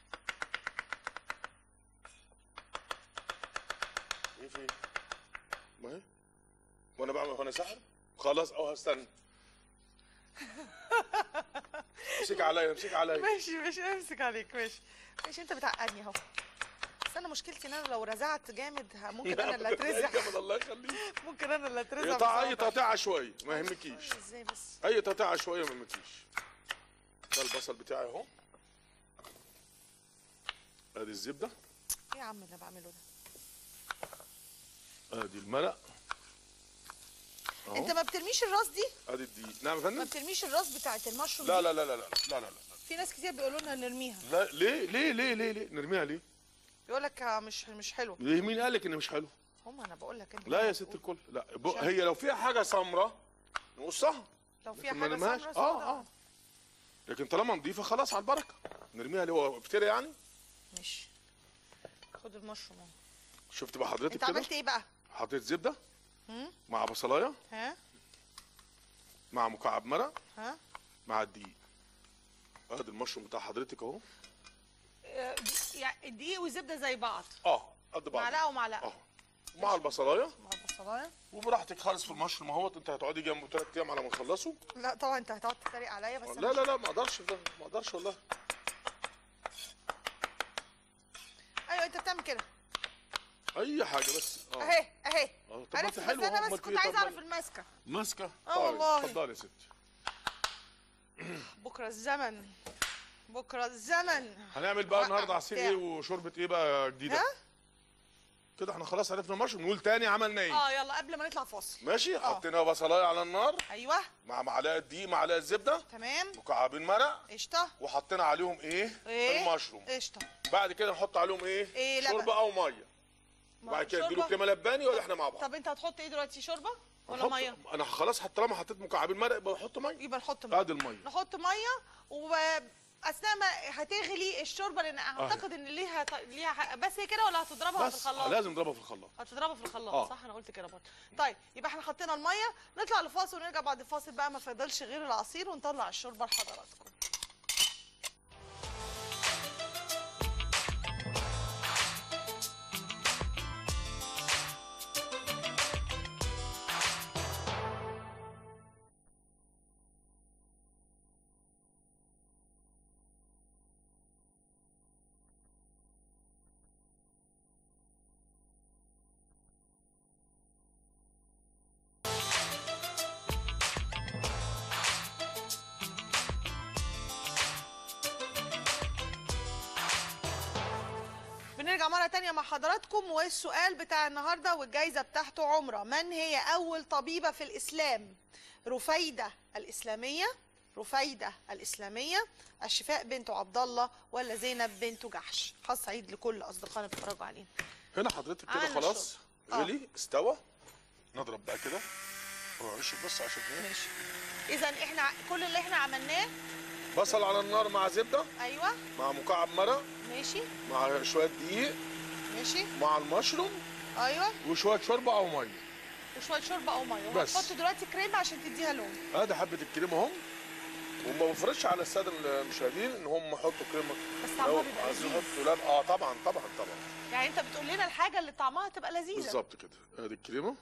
Speaker 4: ايه في ايه؟ ما هي وانا بعمل وانا سحر خلاص اه هستنى امسك عليا امسك عليا
Speaker 1: ماشي ماشي امسك عليك ماشي ماشي انت بتعقدني اهو بس انا مشكلتي ان انا لو رزعت جامد ه- ممكن انا اللي اترزع
Speaker 4: جامد الله يخليك
Speaker 1: ممكن انا اللي اترزع
Speaker 4: يقطع اي
Speaker 1: بصراحة.
Speaker 4: تقطيع عشوائي ما يهمكيش
Speaker 1: ازاي بس
Speaker 4: اي تقطيع عشوائي ما يهمكيش ده البصل بتاعي اهو ادي الزبده
Speaker 1: ايه يا عم اللي بعمله ده
Speaker 4: ادي المرق
Speaker 1: انت
Speaker 4: اهو
Speaker 1: ما بترميش الراس دي
Speaker 4: ادي الدقيق نعم يا
Speaker 1: ما
Speaker 4: فندم
Speaker 1: بترميش الراس بتاعت المشروم
Speaker 4: لا
Speaker 1: دي
Speaker 4: لا لا لا لا لا لا لا
Speaker 1: في ناس كتير بيقولوا لنا نرميها
Speaker 4: لا ليه ليه ليه ليه ليه نرميها ليه؟
Speaker 1: يقول لك مش مش حلو
Speaker 4: ليه مين قال لك ان مش حلو؟
Speaker 1: هم انا بقول لك انت
Speaker 4: لا يا
Speaker 1: اللي
Speaker 4: ست
Speaker 1: بتقول.
Speaker 4: الكل لا ب... هي لو فيها حاجه سمراء نقصها
Speaker 1: لو فيها
Speaker 4: لكن ما
Speaker 1: حاجه
Speaker 4: نرميهاش.
Speaker 1: سمراء
Speaker 4: اه
Speaker 1: سودا
Speaker 4: اه لكن طالما نضيفه خلاص على البركه نرميها اللي هو بكتيريا يعني
Speaker 1: ماشي خد المشروم اهو
Speaker 4: شفت بقى حضرتك
Speaker 1: انت
Speaker 4: كده
Speaker 1: عملت ايه بقى
Speaker 4: حطيت زبده
Speaker 1: هم؟
Speaker 4: مع بصلايه
Speaker 1: ها
Speaker 4: مع مكعب مرق
Speaker 1: ها
Speaker 4: مع الدقيق ادي المشروم بتاع حضرتك اهو
Speaker 1: آه، دي- يعني الدقيق والزبده زي بعض
Speaker 4: اه قد بعض
Speaker 1: معلقه ومعلقه
Speaker 4: اه مع البصلايه
Speaker 1: مع البصلايه
Speaker 4: وبراحتك خالص في المشروم اهوت انت هتقعدي جنبه ثلاث ايام على ما تخلصوا
Speaker 1: لا طبعا انت هتقعد تتريق عليا بس
Speaker 4: لا لا لا ما اقدرش ده ما اقدرش والله
Speaker 1: ايوه انت بتعمل كده
Speaker 4: اي حاجه بس اه
Speaker 1: اهي اهي
Speaker 4: اه طب ما
Speaker 1: عرفت
Speaker 4: انت
Speaker 1: بس
Speaker 4: حلوه
Speaker 1: انا
Speaker 4: أمال
Speaker 1: بس
Speaker 4: في
Speaker 1: كنت
Speaker 4: إيه؟
Speaker 1: عايزه
Speaker 4: طب
Speaker 1: اعرف الماسكه
Speaker 4: ماسكه
Speaker 1: اه
Speaker 4: طيب،
Speaker 1: والله.
Speaker 4: اتفضلي يا ستي
Speaker 1: بكره الزمن بكره الزمن
Speaker 4: هنعمل بقى
Speaker 1: وقع
Speaker 4: النهارده عصير
Speaker 1: بتاع.
Speaker 4: ايه وشوربه ايه بقى جديده
Speaker 1: ها
Speaker 4: كده احنا خلاص عرفنا المشروم نقول تاني عملنا ايه
Speaker 1: اه يلا قبل ما نطلع فاصل
Speaker 4: ماشي
Speaker 1: اه.
Speaker 4: حطينا بصلايه على النار
Speaker 1: ايوه
Speaker 4: مع معلقه دقيق معلقه زبده
Speaker 1: تمام
Speaker 4: مكعبين مرق
Speaker 1: قشطه
Speaker 4: وحطينا عليهم ايه,
Speaker 1: ايه
Speaker 4: المشروم
Speaker 1: قشطه
Speaker 4: بعد كده نحط عليهم ايه,
Speaker 1: إيه، لبن.
Speaker 4: شوربه او ميه
Speaker 1: ما-
Speaker 4: بعد كده
Speaker 1: شوربة؟
Speaker 4: نديله كريمه لباني ولا احنا مع بعض
Speaker 1: طب انت هتحط ايه دلوقتي شوربه ولا
Speaker 4: نحط-
Speaker 1: ميه
Speaker 4: انا خلاص حط طالما حطيت مكعبين مرق يبقى بحط ميه
Speaker 1: يبقى نحط ميه
Speaker 4: ادي الميه
Speaker 1: نحط ميه واثناء ما هتغلي الشوربه لان اعتقد ان ليها ط- ليها ح- بس هي كده ولا هتضربها في
Speaker 4: بس
Speaker 1: الخلاط
Speaker 4: لازم نضربها في الخلاط
Speaker 1: هتضربها في الخلاط
Speaker 4: اه.
Speaker 1: صح انا قلت كده برضه طيب يبقى احنا حطينا الميه نطلع لفاصل ونرجع بعد الفاصل بقى ما فضلش غير العصير ونطلع الشوربه لحضراتكم هنرجع مرة تانية مع حضراتكم والسؤال بتاع النهاردة والجايزة بتاعته عمرة من هي أول طبيبة في الإسلام رفيدة الإسلامية رفيدة الإسلامية الشفاء بنت عبد الله ولا زينب بنت جحش حظ سعيد لكل أصدقائنا اللي بيتفرجوا علينا
Speaker 4: هنا حضرتك كده
Speaker 1: عملنا
Speaker 4: خلاص
Speaker 1: الشغل. آه.
Speaker 4: غلي استوى نضرب بقى كده معلش بس عشان ايه
Speaker 1: ماشي إذا إحنا كل اللي إحنا عملناه
Speaker 4: بصل على النار مع زبده
Speaker 1: أيوه
Speaker 4: مع مكعب مرق
Speaker 1: ماشي
Speaker 4: مع شويه دقيق
Speaker 1: ماشي
Speaker 4: مع المشروم
Speaker 1: أيوه
Speaker 4: وشويه شوربه او ميه
Speaker 1: وشوية شوربة أو مية
Speaker 4: بس.
Speaker 1: وهتحط دلوقتي كريمة عشان تديها لون
Speaker 4: ادي حبه الكريمه اهم وما بفرضش على الساده المشاهدين ان هم يحطوا كريمه
Speaker 1: بس طعمها
Speaker 4: لو
Speaker 1: بيبقى
Speaker 4: عايزين
Speaker 1: لذيذ.
Speaker 4: يحطوا لا اه طبعا طبعا طبعا
Speaker 1: يعني أنت بتقول لنا الحاجة اللي طعمها تبقى لذيذة
Speaker 4: بالظبط كده ادي الكريمه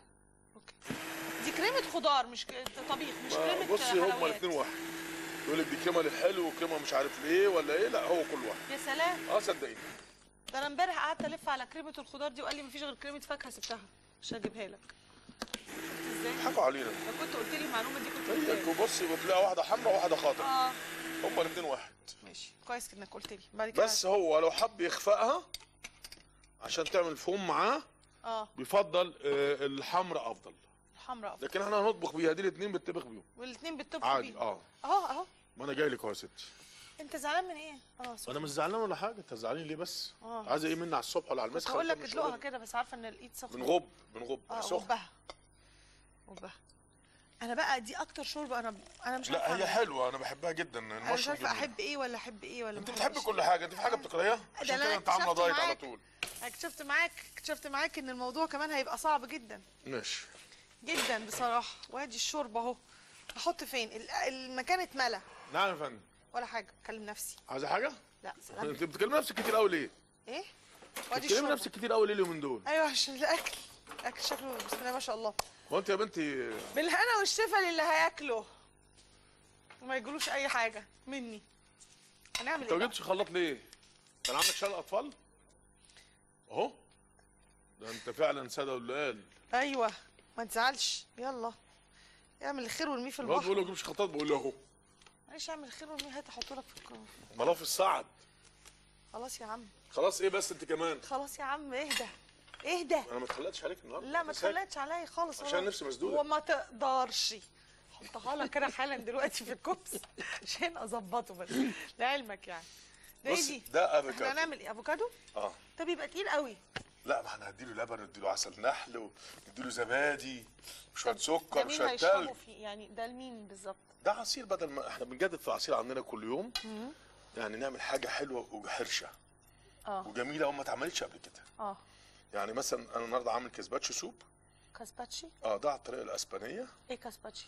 Speaker 1: دي كريمة خضار مش ك- طبيخ مش
Speaker 4: ما-
Speaker 1: كريمة
Speaker 4: بصي هما
Speaker 1: حلويات.
Speaker 4: الاثنين واحد يقول لك دي كريمه للحلو وكريمه مش عارف ليه ولا ايه لا هو كل واحد
Speaker 1: يا سلام
Speaker 4: اه صدقيني
Speaker 1: ده انا امبارح قعدت الف على كريمه الخضار دي وقال لي مفيش غير كريمه فاكهه سبتها مش هجيبها لك ازاي
Speaker 4: بيضحكوا علينا
Speaker 1: لو كنت قلت لي المعلومه دي كنت
Speaker 4: هي
Speaker 1: قلت لي
Speaker 4: بصي بتلاقي واحده حمراء وواحده خضراء
Speaker 1: اه
Speaker 4: هما الاثنين واحد
Speaker 1: ماشي كويس انك قلت لي بعد كده
Speaker 4: بس هو لو حب يخفقها عشان تعمل فوم معاه
Speaker 1: اه
Speaker 4: بيفضل آه، الحمراء افضل
Speaker 1: الحمراء افضل
Speaker 4: لكن احنا هنطبخ بيها دي الاثنين بنطبخ بيهم
Speaker 1: والاثنين بتطبخ
Speaker 4: عادي
Speaker 1: بيه
Speaker 4: اه
Speaker 1: اهو اهو
Speaker 4: ما انا جاي لك اهو يا ستي
Speaker 1: انت زعلان من ايه اه
Speaker 4: انا مش زعلان ولا حاجه انت زعلانين ليه بس
Speaker 1: اه
Speaker 4: عايزه ايه مني على الصبح ولا على
Speaker 1: كنت
Speaker 4: المسخ
Speaker 1: هقول لك
Speaker 4: مش
Speaker 1: ادلقها
Speaker 4: هقول.
Speaker 1: كده بس عارفه ان الايد سخنه
Speaker 4: بنغب بنغب
Speaker 1: اه
Speaker 4: سخن
Speaker 1: غبها غبها انا بقى دي اكتر شوربه انا انا مش
Speaker 4: لا
Speaker 1: عارفه
Speaker 4: هي
Speaker 1: أعمل.
Speaker 4: حلوه انا بحبها جدا
Speaker 1: انا مش
Speaker 4: المشروم
Speaker 1: عارفه
Speaker 4: جميل.
Speaker 1: احب ايه ولا احب ايه ولا
Speaker 4: انت
Speaker 1: ما
Speaker 4: بتحبي
Speaker 1: أحبش.
Speaker 4: كل حاجه انت في حاجه بتكرهيها عشان
Speaker 1: أنا
Speaker 4: كده انت عامله
Speaker 1: اكتشفت
Speaker 4: دايت على
Speaker 1: معاك.
Speaker 4: طول
Speaker 1: اكتشفت معاك اكتشفت معاك ان الموضوع كمان هيبقى صعب جدا
Speaker 4: ماشي
Speaker 1: جدا بصراحه وادي الشوربه اهو احط فين ال- المكان اتملى
Speaker 4: نعم يا فندم
Speaker 1: ولا حاجه بكلم نفسي
Speaker 4: عايزه حاجه
Speaker 1: لا سلام
Speaker 4: انت بتكلمي نفسك كتير قوي ليه
Speaker 1: ايه وادي
Speaker 4: بتكلمي
Speaker 1: الشوربه
Speaker 4: نفسك كتير قوي ليه اليومين دول
Speaker 1: ايوه عشان الاكل الاكل شكله بسم الله ما شاء الله
Speaker 4: هو انت يا بنتي
Speaker 1: بالهنا والشفا للي هياكله وما يجلوش اي حاجه مني هنعمل
Speaker 4: انت
Speaker 1: ايه
Speaker 4: ما
Speaker 1: بقى؟
Speaker 4: جبتش خلاط ليه كان عندك شلل اطفال اهو ده انت فعلا ساده واللي قال
Speaker 1: ايوه ما تزعلش يلا اعمل الخير وارميه في
Speaker 4: الواد بيقول له
Speaker 1: البحر
Speaker 4: جيبش خطاط بقول له اهو
Speaker 1: معلش اعمل الخير وارميه هات احطه لك في الكو
Speaker 4: ملاف الصعد
Speaker 1: خلاص يا عم
Speaker 4: خلاص ايه بس انت كمان
Speaker 1: خلاص يا عم اهدى اهدى
Speaker 4: انا ما اتخلقتش عليك النهارده
Speaker 1: لا ما
Speaker 4: أنا ساكت.
Speaker 1: تخليتش عليا خالص
Speaker 4: عشان
Speaker 1: والله.
Speaker 4: نفسي مسدودة.
Speaker 1: وما تقدرش احطها لك انا حالا دلوقتي في الكوبس عشان اظبطه بس لعلمك يعني ده ايه
Speaker 4: بص
Speaker 1: دي؟
Speaker 4: ده
Speaker 1: احنا
Speaker 4: افوكادو
Speaker 1: هنعمل ايه افوكادو؟
Speaker 4: اه
Speaker 1: ده بيبقى تقيل قوي
Speaker 4: لا ما احنا هنديله لبن ونديله عسل نحل ونديله زبادي وشويه
Speaker 1: ده
Speaker 4: سكر
Speaker 1: مين
Speaker 4: وشويه
Speaker 1: هيشربه
Speaker 4: تلج
Speaker 1: فيه يعني ده لمين بالظبط؟
Speaker 4: ده عصير بدل ما احنا بنجدد في عصير عندنا كل يوم يعني نعمل حاجه حلوه وحرشه
Speaker 1: اه
Speaker 4: وجميله وما اتعملتش قبل كده
Speaker 1: اه
Speaker 4: يعني مثلا انا النهارده عامل كزباتشو سوب
Speaker 1: كاسباتشي
Speaker 4: اه ده على الطريقه الاسبانيه
Speaker 1: ايه كاسباتشي؟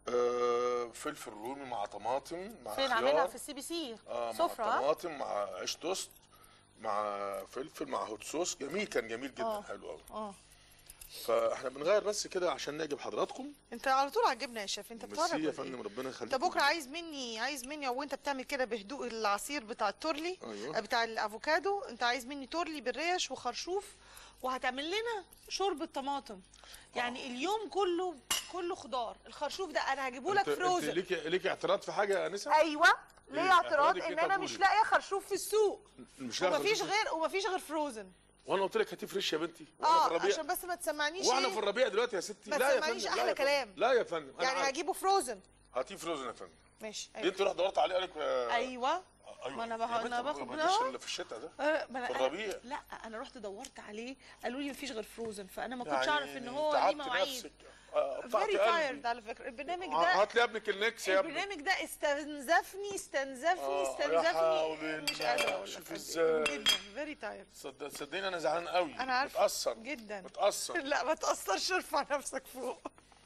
Speaker 4: آه فلفل رومي مع طماطم مع
Speaker 1: فين
Speaker 4: خيار
Speaker 1: عاملها في السي بي سي
Speaker 4: اه مع
Speaker 1: سفرة ها؟
Speaker 4: طماطم مع عيش توست مع فلفل مع هوت صوص جميل كان جميل جدا
Speaker 1: آه.
Speaker 4: حلو قوي
Speaker 1: اه
Speaker 4: فاحنا بنغير بس كده عشان نعجب حضراتكم
Speaker 1: انت على طول عجبنا يا شيف انت
Speaker 4: ميرسي
Speaker 1: بتتفرج
Speaker 4: يا
Speaker 1: ولا
Speaker 4: فندم
Speaker 1: ايه؟
Speaker 4: ربنا يخليك
Speaker 1: انت بكره عايز مني عايز مني وانت بتعمل كده بهدوء العصير بتاع التورلي
Speaker 4: أيوة.
Speaker 1: آه، بتاع الافوكادو انت عايز مني تورلي بالريش وخرشوف وهتعمل لنا شوربه طماطم يعني اليوم كله كله خضار الخرشوف ده انا هجيبه لك
Speaker 4: انت, انت
Speaker 1: فروزن
Speaker 4: ليك ليك اعتراض في حاجه يا انسه
Speaker 1: ايوه ليه
Speaker 4: إيه؟
Speaker 1: اعتراض
Speaker 4: اعتراضك
Speaker 1: ان
Speaker 4: إيه؟
Speaker 1: انا
Speaker 4: طب
Speaker 1: مش
Speaker 4: قولي.
Speaker 1: لاقيه خرشوف في السوق
Speaker 4: مش لاقي
Speaker 1: ومفيش
Speaker 4: خرشوف؟
Speaker 1: غير ومفيش غير فروزن
Speaker 4: وانا قلت لك هاتي فريش يا بنتي واحنا في
Speaker 1: اه
Speaker 4: الربيع
Speaker 1: عشان بس ما تسمعنيش
Speaker 4: واحنا
Speaker 1: ايه
Speaker 4: في الربيع دلوقتي يا ستي
Speaker 1: ما
Speaker 4: لا يا
Speaker 1: تسمعنيش
Speaker 4: فندم
Speaker 1: أحلى
Speaker 4: لا يا فندم.
Speaker 1: كلام.
Speaker 4: لا يا فندم أنا
Speaker 1: يعني
Speaker 4: عارف.
Speaker 1: هجيبه فروزن
Speaker 4: هاتيه فروزن يا فندم
Speaker 1: ماشي
Speaker 4: دي انت رحت دورت عليه قالك آه،
Speaker 1: ايوه
Speaker 4: ايوه
Speaker 1: ما انا
Speaker 4: يا
Speaker 1: بح-
Speaker 4: بنت
Speaker 1: انا
Speaker 4: ما
Speaker 1: باخد
Speaker 4: بديش
Speaker 1: أهو.
Speaker 4: اللي في الشتاء ده
Speaker 1: آه، ما أنا-
Speaker 4: في الربيع.
Speaker 1: لا انا رحت دورت عليه قالوا لي مفيش غير فروزن فانا ما
Speaker 4: يعني
Speaker 1: كنتش اعرف ان هو
Speaker 4: تعبت
Speaker 1: ليه مواعيد
Speaker 4: نفسك. آه، قطعت
Speaker 1: فيري
Speaker 4: قلبي.
Speaker 1: تايرد على فكره البرنامج
Speaker 4: آه،
Speaker 1: ده
Speaker 4: هات لي ابنك النكس يا ابني
Speaker 1: البرنامج ده استنزفني استنزفني
Speaker 4: آه، يا
Speaker 1: استنزفني
Speaker 4: حول
Speaker 1: مش
Speaker 4: الله.
Speaker 1: قادره اقول
Speaker 4: شوف
Speaker 1: لك
Speaker 4: ازاي.
Speaker 1: جدا فيري تايرد
Speaker 4: صدق صدقني انا زعلان قوي
Speaker 1: انا عارفه
Speaker 4: متاثر
Speaker 1: جدا
Speaker 4: متاثر
Speaker 1: لا ما تاثرش ارفع نفسك فوق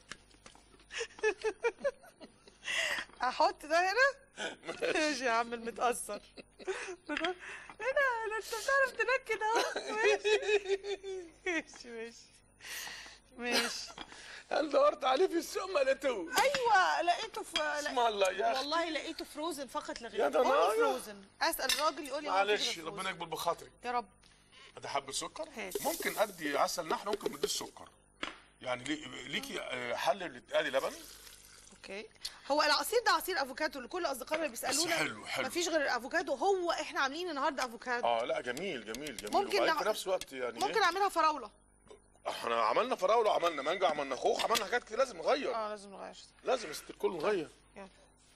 Speaker 1: احط ده هنا ماشي يا عم المتاثر ايه ده ده انت بتعرف تنكد اهو ماشي ماشي ماشي
Speaker 4: هل دورت عليه في السوق ما لقيتوش
Speaker 1: ايوه لقيته في
Speaker 4: اسم الله يا أخي.
Speaker 1: والله لقيته فروزن فقط لا غير
Speaker 4: يا ده
Speaker 1: Only
Speaker 4: نايا.
Speaker 1: فروزن اسال الراجل يقول لي هو مفيش
Speaker 4: معلش
Speaker 1: غير
Speaker 4: ربنا
Speaker 1: frozen.
Speaker 4: يقبل بخاطرك
Speaker 1: يا رب
Speaker 4: ادي حبه سكر
Speaker 1: هات.
Speaker 4: ممكن ادي عسل نحل ممكن ما اديش سكر يعني لي- ليكي آه، حل اللي ادي لبن
Speaker 1: اوكي هو العصير ده عصير افوكادو لكل اصدقائنا اللي بيسالونا
Speaker 4: بس حلو- حلو.
Speaker 1: مفيش غير الافوكادو هو احنا عاملين النهارده افوكادو
Speaker 4: اه لا جميل جميل جميل
Speaker 1: ممكن
Speaker 4: وبعدين
Speaker 1: نع-
Speaker 4: في نفس الوقت يعني
Speaker 1: ممكن
Speaker 4: إيه؟
Speaker 1: اعملها فراوله
Speaker 4: احنا عملنا فراوله عملنا مانجا عملنا خوخ عملنا حاجات كتير لازم نغير
Speaker 1: اه لازم نغير
Speaker 4: لازم ست الكل نغير
Speaker 1: يلا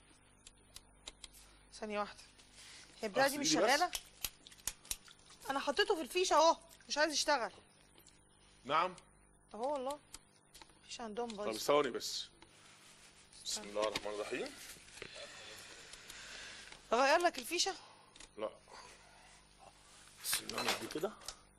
Speaker 1: ثانيه واحده هي البتاعه دي
Speaker 4: أصل
Speaker 1: مش
Speaker 4: إيدي بس.
Speaker 1: شغاله انا حطيته في الفيشه اهو مش عايز يشتغل
Speaker 4: نعم
Speaker 1: اهو والله مفيش عندهم
Speaker 4: طب
Speaker 1: بايظ
Speaker 4: ثواني بس بسم الله الرحمن الرحيم
Speaker 1: اغير لك الفيشه
Speaker 4: لا بسم الله نعمل دي كده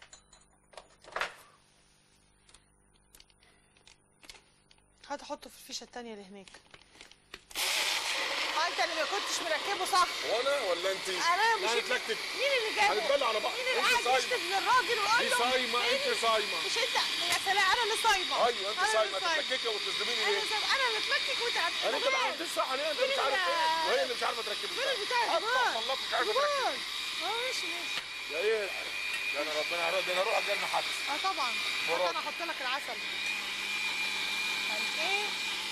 Speaker 1: هات احطه في الفيشه التانية اللي هناك اه انت اللي ما كنتش مركبه صح
Speaker 4: وانا ولا انت؟
Speaker 1: انا مش
Speaker 4: لا نتلكك
Speaker 1: مين اللي جابه؟
Speaker 4: هنتبلع على بعض
Speaker 1: مين اللي
Speaker 4: انت
Speaker 1: قاعد
Speaker 4: صايمه
Speaker 1: يشتم للراجل وقال
Speaker 4: دي
Speaker 1: له
Speaker 4: صايمه
Speaker 1: مين
Speaker 4: انت صايمه
Speaker 1: مش انت يا سلام انا اللي صايمه
Speaker 4: ايوه انت
Speaker 1: أنا اللي
Speaker 4: صايمه تتلككي وتظلميني
Speaker 1: انا
Speaker 4: ليه؟
Speaker 1: صايمة. انا اللي اتلكك وانت
Speaker 4: انا انت ما عملتيش صح ليه انت
Speaker 1: فين
Speaker 4: مش عارف
Speaker 1: ال-
Speaker 4: ايه وهي اللي مش عارفه تركبي
Speaker 1: فين البتاع يا
Speaker 4: اصلا
Speaker 1: جماعه
Speaker 4: والله مش عارفه
Speaker 1: جمال.
Speaker 4: تركبي
Speaker 1: اه ماشي ماشي
Speaker 4: يا ايه ده انا ربنا يعرض ده انا اروح الجنه حدث
Speaker 1: اه طبعا
Speaker 4: مراد.
Speaker 1: حتى انا احط لك العسل ايه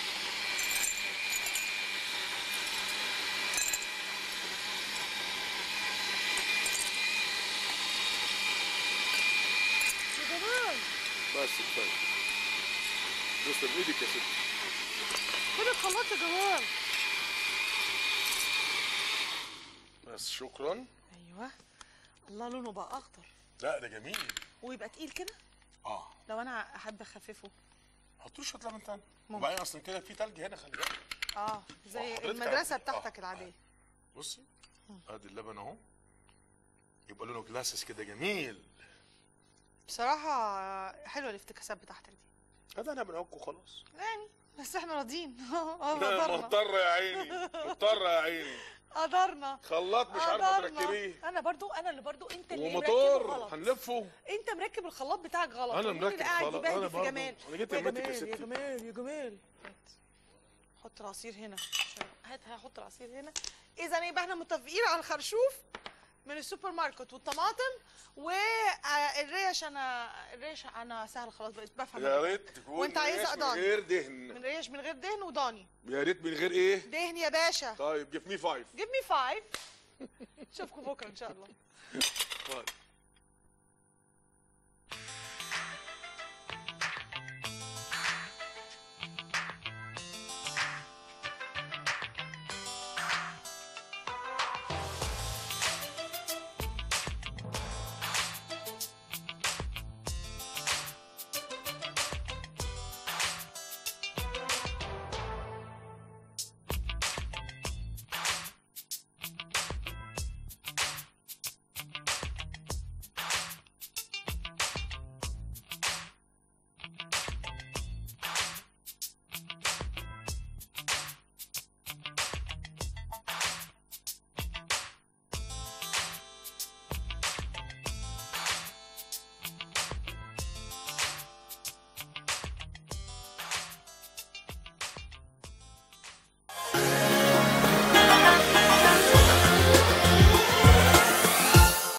Speaker 1: يا جمال
Speaker 4: بس كفايه تسلم ايدك يا ستي
Speaker 1: فين الخلاط يا جمال
Speaker 4: بس شكرا
Speaker 1: ايوه الله لونه بقى اخضر
Speaker 4: لا ده جميل
Speaker 1: ويبقى تقيل كده
Speaker 4: اه
Speaker 1: لو انا احب اخففه
Speaker 4: حطوا شويه لبن تاني
Speaker 1: ممكن.
Speaker 4: وبعدين اصلا كده في تلج هنا خلي بالك
Speaker 1: اه زي
Speaker 4: وحضرتك
Speaker 1: المدرسه
Speaker 4: عارف-
Speaker 1: بتاعتك
Speaker 4: آه.
Speaker 1: العاديه
Speaker 4: بصي ادي اللبن اهو يبقى لونه جلاسس كده جميل
Speaker 1: بصراحه حلوه الافتكاسات بتاعتك دي
Speaker 4: هذا انا بنعك وخلاص
Speaker 1: يعني بس احنا راضيين اه
Speaker 4: لا
Speaker 1: قدرنا
Speaker 4: مضطر يا عيني مضطر يا عيني
Speaker 1: قدرنا
Speaker 4: خلاط مش عارفه
Speaker 1: قدرنا.
Speaker 4: تركبيه
Speaker 1: انا برضو انا اللي برضو انت اللي مركبه
Speaker 4: وموتور
Speaker 1: غلط
Speaker 4: هنلفه
Speaker 1: انت مركب الخلاط بتاعك غلط
Speaker 4: أنا
Speaker 1: ومين اللي
Speaker 4: مركب
Speaker 1: قاعد
Speaker 4: الخلاط،
Speaker 1: يبهدل
Speaker 4: أنا
Speaker 1: في
Speaker 4: برضو.
Speaker 1: جمال
Speaker 4: أنا جيت
Speaker 1: يا
Speaker 4: يمتك يا
Speaker 1: جمال يا
Speaker 4: ستي.
Speaker 1: جمال يا جمال هات. حط العصير هنا عشان- هات هحط العصير هنا اذا يبقى احنا متفقين على الخرشوف من السوبر ماركت والطماطم والريش انا الريش انا سهل خلاص بقيت بفهم
Speaker 4: يا ريت تكون
Speaker 1: وانت عايزها
Speaker 4: ريش من
Speaker 1: ضاني.
Speaker 4: غير دهن
Speaker 1: من ريش من غير دهن وضاني
Speaker 4: يا ريت من غير ايه
Speaker 1: دهن يا باشا
Speaker 4: طيب جيف مي فايف
Speaker 1: جيب مي فايف نشوفكم بكره ان شاء الله
Speaker 4: طيب